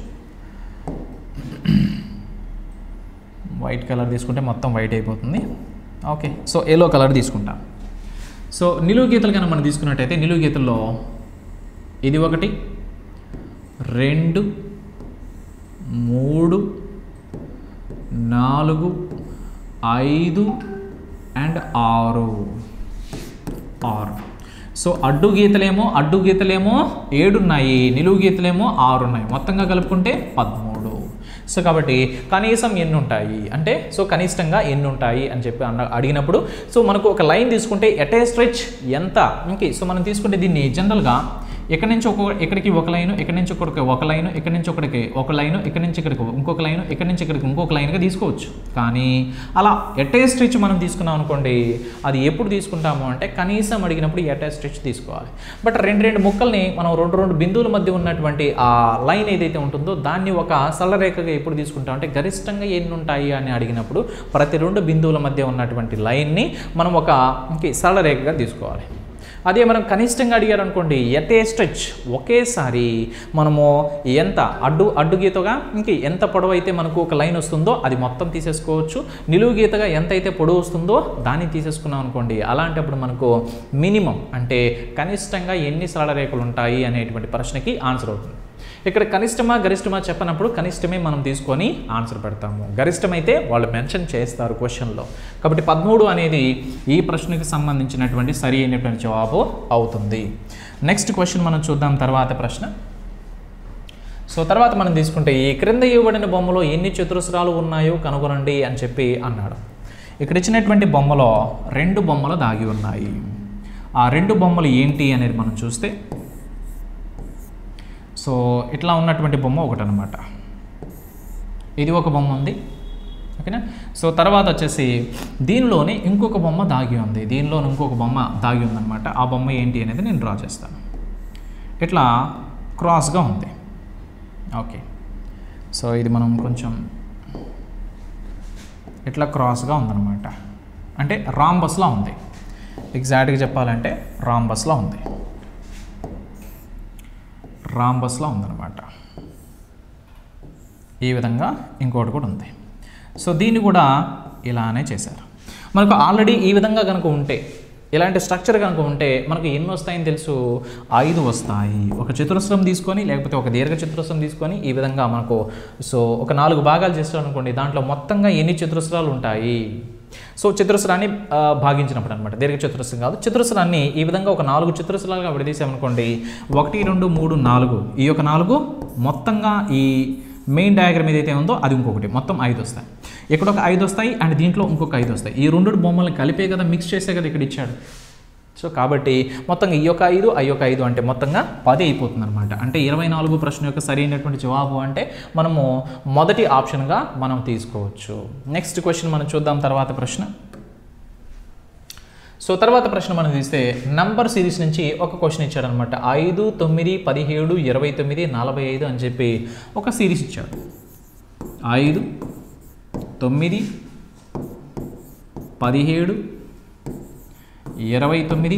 వైట్ కలర్ తీసుకుంటే మొత్తం వైట్ అయిపోతుంది ఓకే సో ఎల్లో కలర్ తీసుకుంటాం సో నిలువు గీతలు కనుక మనం తీసుకున్నట్టయితే నిలువు గీతల్లో ఇది ఒకటి రెండు మూడు నాలుగు ఐదు అండ్ ఆరు ఆరు సో అడ్డు గీతలేమో అడ్డు గీతలేమో ఏడు ఉన్నాయి నిలువు గీతలేమో ఆరు ఉన్నాయి మొత్తంగా కలుపుకుంటే పదమూడు సో కాబట్టి కనీసం ఎన్ని ఉంటాయి అంటే సో కనిష్టంగా ఎన్ని ఉంటాయి అని చెప్పి అన్న అడిగినప్పుడు సో మనకు ఒక లైన్ తీసుకుంటే ఎటే స్ట్రెచ్ ఎంత ఓకే సో మనం తీసుకుంటే దీన్ని జనరల్గా ఎక్కడి నుంచి ఒక ఎక్కడికి ఒక లైను ఎక్కడి నుంచి ఒకరికి ఒక లైను ఎక్కడి నుంచి ఒకడికి ఒక లైను ఎక్కడి నుంచి ఇక్కడికి ఇంకొక లైను ఎక్కడి నుంచి ఇక్కడికి ఇంకొక లైన్గా తీసుకోవచ్చు కానీ అలా ఎటే స్ట్రెచ్ మనం తీసుకున్నాం అనుకోండి అది ఎప్పుడు తీసుకుంటాము అంటే కనీసం అడిగినప్పుడు ఎటే స్ట్రెచ్ తీసుకోవాలి బట్ రెండు రెండు ముక్కల్ని మనం రెండు రెండు బిందువుల మధ్య ఉన్నటువంటి ఆ లైన్ ఏదైతే ఉంటుందో దాన్ని ఒక సరళరేఖగా ఎప్పుడు తీసుకుంటాం అంటే గరిష్టంగా ఎన్ని ఉంటాయి అని అడిగినప్పుడు ప్రతి రెండు బిందువుల మధ్య ఉన్నటువంటి లైన్ని మనం ఒక ఇంకే సరళరేఖగా తీసుకోవాలి అదే మనం కనిష్టంగా అడిగారు అనుకోండి ఎట్ ఏ స్ట్రెచ్ ఒకేసారి మనము ఎంత అడ్డు అడ్డు గీతగా ఇంక ఎంత పొడవు అయితే మనకు ఒక లైన్ వస్తుందో అది మొత్తం తీసేసుకోవచ్చు నిలువు గీతగా ఎంత అయితే పొడవు వస్తుందో దాన్ని తీసేసుకున్నాం అనుకోండి అలాంటప్పుడు మనకు మినిమం అంటే కనిష్టంగా ఎన్ని సరళ రేఖలు ఉంటాయి అనేటువంటి ప్రశ్నకి ఆన్సర్ అవుతుంది ఇక్కడ కనిష్టమా గరిష్టమా చెప్పనప్పుడు కనిష్టమే మనం తీసుకొని ఆన్సర్ పెడతాము గరిష్టమైతే వాళ్ళు మెన్షన్ చేస్తారు క్వశ్చన్లో కాబట్టి పదమూడు అనేది ఈ ప్రశ్నకి సంబంధించినటువంటి సరి అయినటువంటి జవాబు అవుతుంది నెక్స్ట్ క్వశ్చన్ మనం చూద్దాం తర్వాత ప్రశ్న సో తర్వాత మనం తీసుకుంటే ఈ క్రింద ఇవ్వబడిన బొమ్మలో ఎన్ని చతురస్రాలు ఉన్నాయో కనుగొనండి అని చెప్పి అన్నాడు ఇక్కడ ఇచ్చినటువంటి బొమ్మలో రెండు బొమ్మలు దాగి ఉన్నాయి ఆ రెండు బొమ్మలు ఏంటి అనేది మనం చూస్తే సో ఇట్లా ఉన్నటువంటి బొమ్మ ఒకటి అనమాట ఇది ఒక బొమ్మ ఉంది ఓకేనా సో తర్వాత వచ్చేసి దీనిలోనే ఇంకొక బొమ్మ దాగి ఉంది దీనిలో ఇంకొక బొమ్మ దాగి ఉందన్నమాట ఆ బొమ్మ ఏంటి అనేది నేను డ్రా చేస్తాను ఇట్లా క్రాస్గా ఉంది ఓకే సో ఇది మనం కొంచెం ఇట్లా క్రాస్గా ఉందన్నమాట అంటే రాంబస్లా ఉంది ఎగ్జాక్ట్గా చెప్పాలంటే రాంబస్లా ఉంది రాంబస్లా ఉందన్నమాట ఈ విధంగా ఇంకోటి కూడా ఉంది సో దీన్ని కూడా ఇలానే చేశారు మనకు ఆల్రెడీ ఈ విధంగా కనుక ఉంటే ఇలాంటి స్ట్రక్చర్ కనుక ఉంటే మనకు ఎన్ని వస్తాయని తెలుసు ఐదు వస్తాయి ఒక చతురస్రం తీసుకొని లేకపోతే ఒక దీర్ఘ చతురస్రం తీసుకొని ఈ విధంగా మనకు సో ఒక నాలుగు భాగాలు చేస్తాం అనుకోండి దాంట్లో మొత్తంగా ఎన్ని చతురస్రాలు ఉంటాయి సో చతురస్రాన్ని ఆ, భాగించినప్పుడు అనమాట దీర్ఘ చతురస్రం కాదు చతురస్రాన్ని ఈ విధంగా ఒక నాలుగు చతురస్రాలుగా విడదీసామనుకోండి ఒకటి రెండు మూడు నాలుగు ఈ యొక్క నాలుగు మొత్తంగా ఈ మెయిన్ డయాగ్రామ్ ఏదైతే ఉందో అది ఇంకొకటి మొత్తం ఐదు వస్తాయి ఇక్కడ ఒక ఐదు వస్తాయి అండ్ దీంట్లో ఇంకొక ఐదు వస్తాయి ఈ రెండు బొమ్మల్ని కలిపే కదా మిక్స్ చేసే కదా ఇక్కడ ఇచ్చాడు సో కాబట్టి మొత్తంగా ఈ యొక్క ఐదు ఆ యొక్క ఐదు అంటే మొత్తంగా పది అయిపోతుంది అనమాట అంటే ఇరవై నాలుగు ప్రశ్న యొక్క సరైనటువంటి జవాబు అంటే మనము మొదటి ఆప్షన్గా మనం తీసుకోవచ్చు నెక్స్ట్ క్వశ్చన్ మనం చూద్దాం తర్వాత ప్రశ్న సో తర్వాత ప్రశ్న మనం తీస్తే నంబర్ సిరీస్ నుంచి ఒక క్వశ్చన్ ఇచ్చాడనమాట ఐదు తొమ్మిది పదిహేడు ఇరవై తొమ్మిది నలభై ఐదు అని చెప్పి ఒక సిరీస్ ఇచ్చాడు ఐదు తొమ్మిది పదిహేడు ఇరవై తొమ్మిది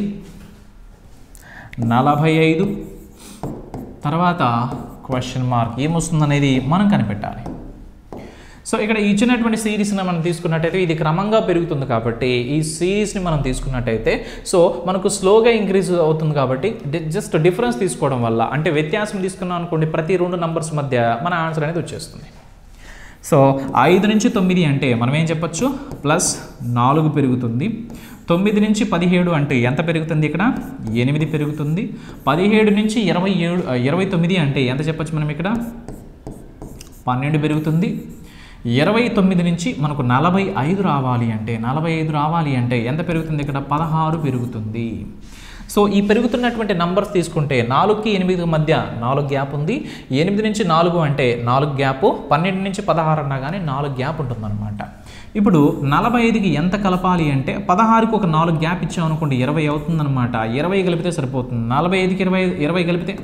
నలభై ఐదు తర్వాత క్వశ్చన్ మార్క్ ఏమొస్తుందనేది మనం కనిపెట్టాలి సో ఇక్కడ ఇచ్చినటువంటి సిరీస్ని మనం తీసుకున్నట్టయితే ఇది క్రమంగా పెరుగుతుంది కాబట్టి ఈ సిరీస్ని మనం తీసుకున్నట్టయితే సో మనకు స్లోగా ఇంక్రీజ్ అవుతుంది కాబట్టి జస్ట్ డిఫరెన్స్ తీసుకోవడం వల్ల అంటే వ్యత్యాసం తీసుకున్నాం అనుకోండి ప్రతి రెండు నంబర్స్ మధ్య మన ఆన్సర్ అనేది వచ్చేస్తుంది సో ఐదు నుంచి తొమ్మిది అంటే మనం ఏం చెప్పొచ్చు ప్లస్ నాలుగు పెరుగుతుంది తొమ్మిది నుంచి పదిహేడు అంటే ఎంత పెరుగుతుంది ఇక్కడ ఎనిమిది పెరుగుతుంది పదిహేడు నుంచి ఇరవై ఏడు ఇరవై తొమ్మిది అంటే ఎంత చెప్పొచ్చు మనం ఇక్కడ పన్నెండు పెరుగుతుంది ఇరవై తొమ్మిది నుంచి మనకు నలభై ఐదు రావాలి అంటే నలభై ఐదు రావాలి అంటే ఎంత పెరుగుతుంది ఇక్కడ పదహారు పెరుగుతుంది సో ఈ పెరుగుతున్నటువంటి నంబర్స్ తీసుకుంటే నాలుగుకి ఎనిమిది మధ్య నాలుగు గ్యాప్ ఉంది ఎనిమిది నుంచి నాలుగు అంటే నాలుగు గ్యాప్ పన్నెండు నుంచి పదహారు అన్నా కానీ నాలుగు గ్యాప్ ఉంటుందన్నమాట ఇప్పుడు నలభై ఐదుకి ఎంత కలపాలి అంటే పదహారుకి ఒక నాలుగు గ్యాప్ ఇచ్చామనుకోండి ఇరవై అవుతుందన్నమాట ఇరవై కలిపితే సరిపోతుంది నలభై ఐదుకి ఇరవై ఇరవై కలిపితే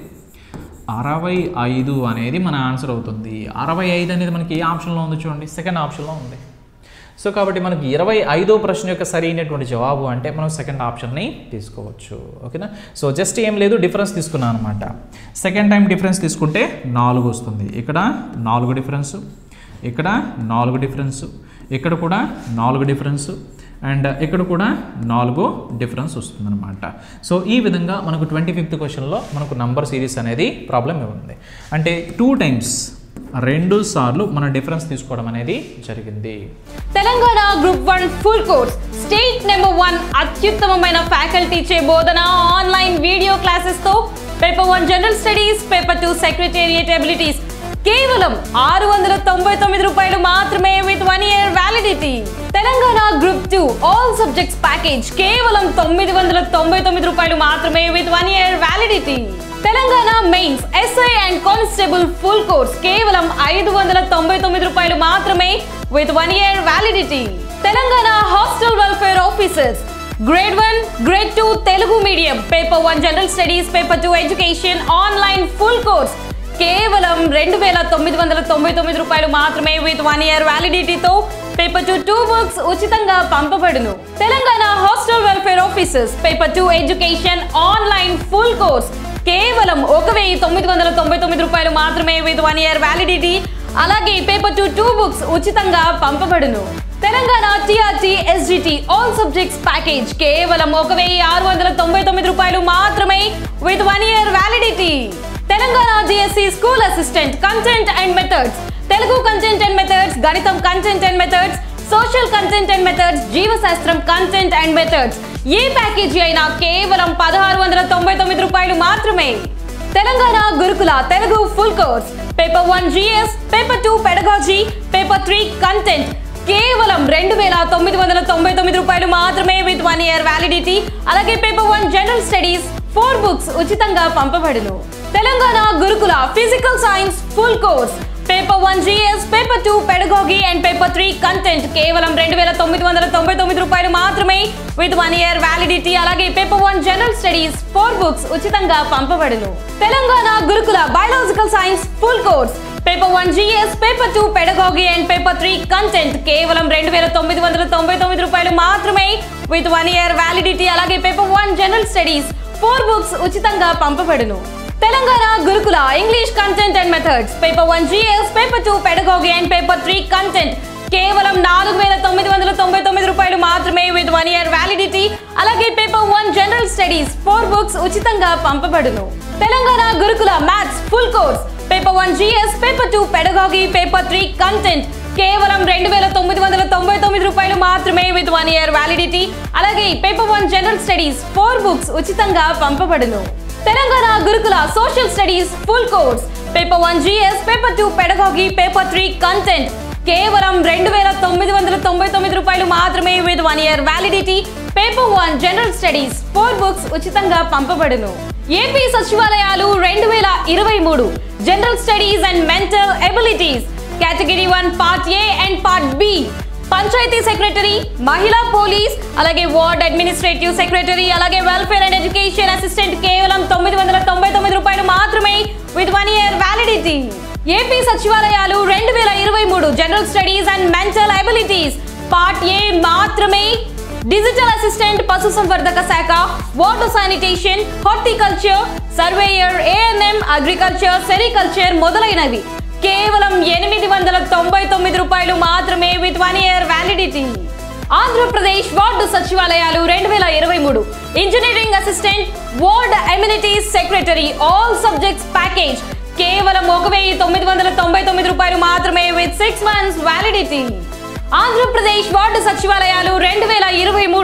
అరవై ఐదు అనేది మన ఆన్సర్ అవుతుంది అరవై ఐదు అనేది మనకి ఏ ఆప్షన్లో ఉంది చూడండి సెకండ్ ఆప్షన్లో ఉంది సో కాబట్టి మనకి ఇరవై ఐదో ప్రశ్న యొక్క సరైనటువంటి జవాబు అంటే మనం సెకండ్ ఆప్షన్ని తీసుకోవచ్చు ఓకేనా సో జస్ట్ ఏం లేదు డిఫరెన్స్ తీసుకున్నాను అనమాట సెకండ్ టైం డిఫరెన్స్ తీసుకుంటే నాలుగు వస్తుంది ఇక్కడ నాలుగు డిఫరెన్స్ ఇక్కడ నాలుగు డిఫరెన్స్ ఇక్కడ కూడా నాలుగు డిఫరెన్స్ అండ్ ఇక్కడ కూడా నాలుగు డిఫరెన్స్ వస్తుందన్నమాట సో ఈ విధంగా మనకు ట్వంటీ ఫిఫ్త్ క్వశ్చన్లో మనకు నంబర్ సిరీస్ అనేది ప్రాబ్లం ఉంది అంటే టూ టైమ్స్ రెండు సార్లు మన డిఫరెన్స్ తీసుకోవడం అనేది జరిగింది Telangana group one full course state number one అత్యుత్తమమైన ఫ్యాకల్టీ చే బోధన ఆన్లైన్ వీడియో క్లాసెస్ తో paper one general studies paper two secretariat abilities కేవలం ఆరు వందల తొంభై తొమ్మిది రూపాయలు మాత్రమే with one year validity Telangana group two all subjects package కేవలం తొమ్మిది వందల తొంభై తొమ్మిది రూపాయలు మాత్రమే with one year validity Telangana mains SI and constable full course కేవలం ఐదు వందల తొంభై తొమ్మిది రూపాయలు మాత్రమే with one year validity Telangana hostel welfare officers grade one grade two Telugu medium paper one general studies paper two education online full course కేవలం రెండు వేల తొమ్మిది వందల తొంభై తొమ్మిది రూపాయలు మాత్రమే విత్ వన్ ఇయర్ వ్యాలిడిటీతో పేపర్ టూ టూ బుక్స్ ఉచితంగా పంపబడును Telangana hostel welfare officers paper two education online full course కేవలం ఒక వెయ్యి తొమ్మిది వందల తొంభై తొమ్మిది రూపాయలు మాత్రమే విత్ వన్ ఇయర్ వ్యాలిడిటీ అలాగే పేపర్ టూ టూ బుక్స్ ఉచితంగా పంపబడును Telangana TRT SGT all subjects package కేవలం ఒక వెయ్యి ఆరు వందల తొంభై తొమ్మిది రూపాయలు మాత్రమే with one year validity Telangana DSC school assistant content and methods Telugu content and methods గణితం content and methods social content and methods జీవశాస్త్రం కంటెంట్ అండ్ మెథడ్స్ ఏ ప్యాకేజీ అయినా కేవలం పదహారు వందల తొంభై తొమ్మిది రూపాయలు మాత్రమే Telangana Gurukula Telugu full course paper one GS paper two pedagogy paper three content కేవలం రెండు వేల తొమ్మిది వందల తొంభై తొమ్మిది రూపాయలు మాత్రమే విత్ వన్ ఇయర్ వ్యాలిడిటీ అలాగే paper one general studies four books ఉచితంగా పంపబడును Telangana Gurukula physical science full course paper one GS paper two pedagogy and paper three content కేవలం రెండు వేల తొమ్మిది వందల తొంభై తొమ్మిది రూపాయలు మాత్రమే విత్ వన్ ఇయర్ వ్యాలిడిటీ అలాగే paper one general studies four books ఉచితంగా పంపబడును Telangana Gurukula biological science full course paper one GS paper two pedagogy and paper three content కేవలం రెండు వేల తొమ్మిది వందల తొంభై తొమ్మిది రూపాయలు మాత్రమే విత్ వన్ ఇయర్ వ్యాలిడిటీ అలాగే paper one general studies four books ఉచితంగా పంపబడును Telangana Gurukula English content and methods paper one GS paper two pedagogy and paper three content కేవలం నాలుగు వేల తొమ్మిది వందల తొంభై తొమ్మిది రూపాయలు మాత్రమే విత్ వన్ ఇయర్ వ్యాలిడిటీ అలాగే paper one general studies four books ఉచితంగా పంపబడును Telangana Gurukula maths full course paper one GS paper two pedagogy paper three content కేవలం రెండు వేల తొమ్మిది వందల తొంభై తొమ్మిది రూపాయలు మాత్రమే విత్ వన్ ఇయర్ వ్యాలిడిటీ అలాగే paper one general studies four books ఉచితంగా పంపబడును Telangana Gurukula social studies full course paper one GS paper two pedagogy paper three content కేవలం రెండు వేల తొమ్మిది వందల తొంభై తొమ్మిది రూపాయలు మాత్రమే with one year validity paper one general studies four books ఉచితంగా పంపబడును ఏపీ సచివాలయాలు రెండు వేల ఇరవై మూడు general studies and mental abilities category one part A and part B panchayat secretary మహిళా పోలీస్ అలాగే వార్డ్ అడ్మినిస్ట్రేటివ్ సెక్రటరీ అలాగే వెల్ఫేర్ అండ్ ఎడ్యుకేషన్ అసిస్టెంట్ కేవలం తొమ్మిది వందల తొంభై తొమ్మిది రూపాయలు మాత్రమే with one year validity AP సచివాలయాలు రెండు వేల ఇరవై మూడు general studies and mental abilities part A మాత్రమే డిజిటల్ అసిస్టెంట్ పశుసంవర్ధక శాఖ water sanitation horticulture surveyor ANM agriculture sericulture మొదలైనవి కేవలం ఎనిమిది వందల తొంభై తొమ్మిది రూపాయలు మాత్రమే with one year validity Andhra Pradesh ward సచివాలయాలు రెండు వేల ఇరవై మూడు engineering assistant ward amenities secretary all subjects package కేవలం ఒక వెయ్యి తొమ్మిది వందల తొంభై తొమ్మిది రూపాయలు మాత్రమే with six months validity Andhra Pradesh ward సచివాలయాలు రెండు వేల ఇరవై మూడు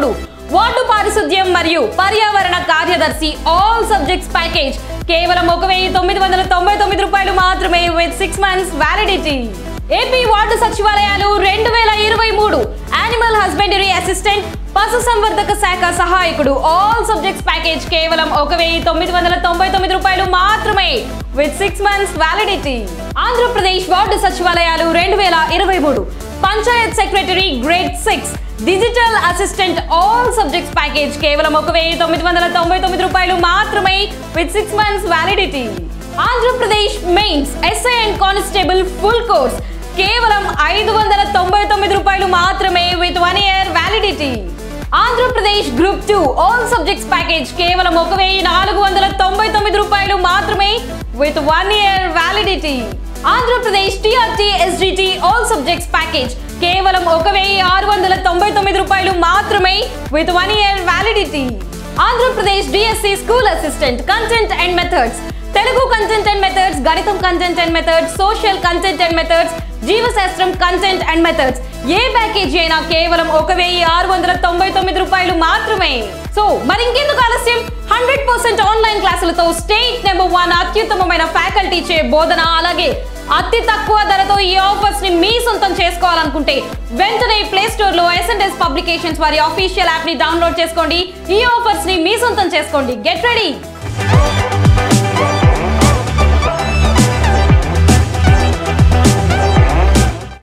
వార్డు పారిశుద్ధ్యం మరియు పర్యావరణ కార్యదర్శి ఆల్ సబ్జెక్ట్స్ ప్యాకేజ్ కేవలం ఒక వెయ్యి తొమ్మిది వందల తొంభై తొమ్మిది రూపాయలు మాత్రమే with six months validity AP ward సచివాలయాలు రెండు వేల ఇరవై మూడు యానిమల్ హస్బెండరీ అసిస్టెంట్ పశు సంవర్ధక శాఖ సహాయకుడు ఆల్ సబ్జెక్ట్స్ ప్యాకేజ్ కేవలం ఒక వెయ్యి తొమ్మిది వందల తొంభై తొమ్మిది రూపాయలు మాత్రమే with six months validity Andhra Pradesh ward సచివాలయాలు రెండు వేల ఇరవై మూడు panchayat secretary grade six digital assistant all subjects package కేవలం ఒక వెయ్యి తొమ్మిది వందల తొంభై తొమ్మిది రూపాయలు మాత్రమే with six months validity Andhra Pradesh mains SI and constable full course కేవలం ఐదు వందల తొంభై తొమ్మిది రూపాయలు మాత్రమే with one year validity Andhra Pradesh group two all subjects package కేవలం ఒక వెయ్యి నాలుగు వందల తొంభై తొమ్మిది రూపాయలు మాత్రమే with one year validity Andhra Pradesh TRT SDT all subjects package కేవలం ఒక వెయ్యి ఆరు వందల తొంభై తొమ్మిది రూపాయలు మాత్రమే with one year validity Andhra Pradesh DSC school assistant content and methods Telugu content and methods గణితం content and methods social content and methods జీవశాస్త్రం కంటెంట్ అండ్ మెథడ్స్ ఏ ప్యాకేజీ అయినా కేవలం ఒక వెయ్యి ఆరు వందల తొంభై తొమ్మిది రూపాయలు మాత్రమే సో మరి ఇంకెందుకు ఆలస్యం హండ్రెడ్ పర్సెంట్ ఆన్లైన్ క్లాసులతో స్టేట్ నెంబర్ వన్ అత్యుత్తమమైన ఫ్యాకల్టీ చే బోధన అలాగే అతి తక్కువ ధరతో ఈ ఆఫర్స్ ని మీ సొంతం చేసుకోవాలనుకుంటే వెంటనే ప్లే స్టోర్ లో ఎస్ఎన్ఎస్ పబ్లికేషన్స్ వారి అఫీషియల్ యాప్ ని డౌన్లోడ్ చేసుకోండి ఈ ఆఫర్స్ ని మీ సొంతం చేసుకోండి గెట్ రెడీ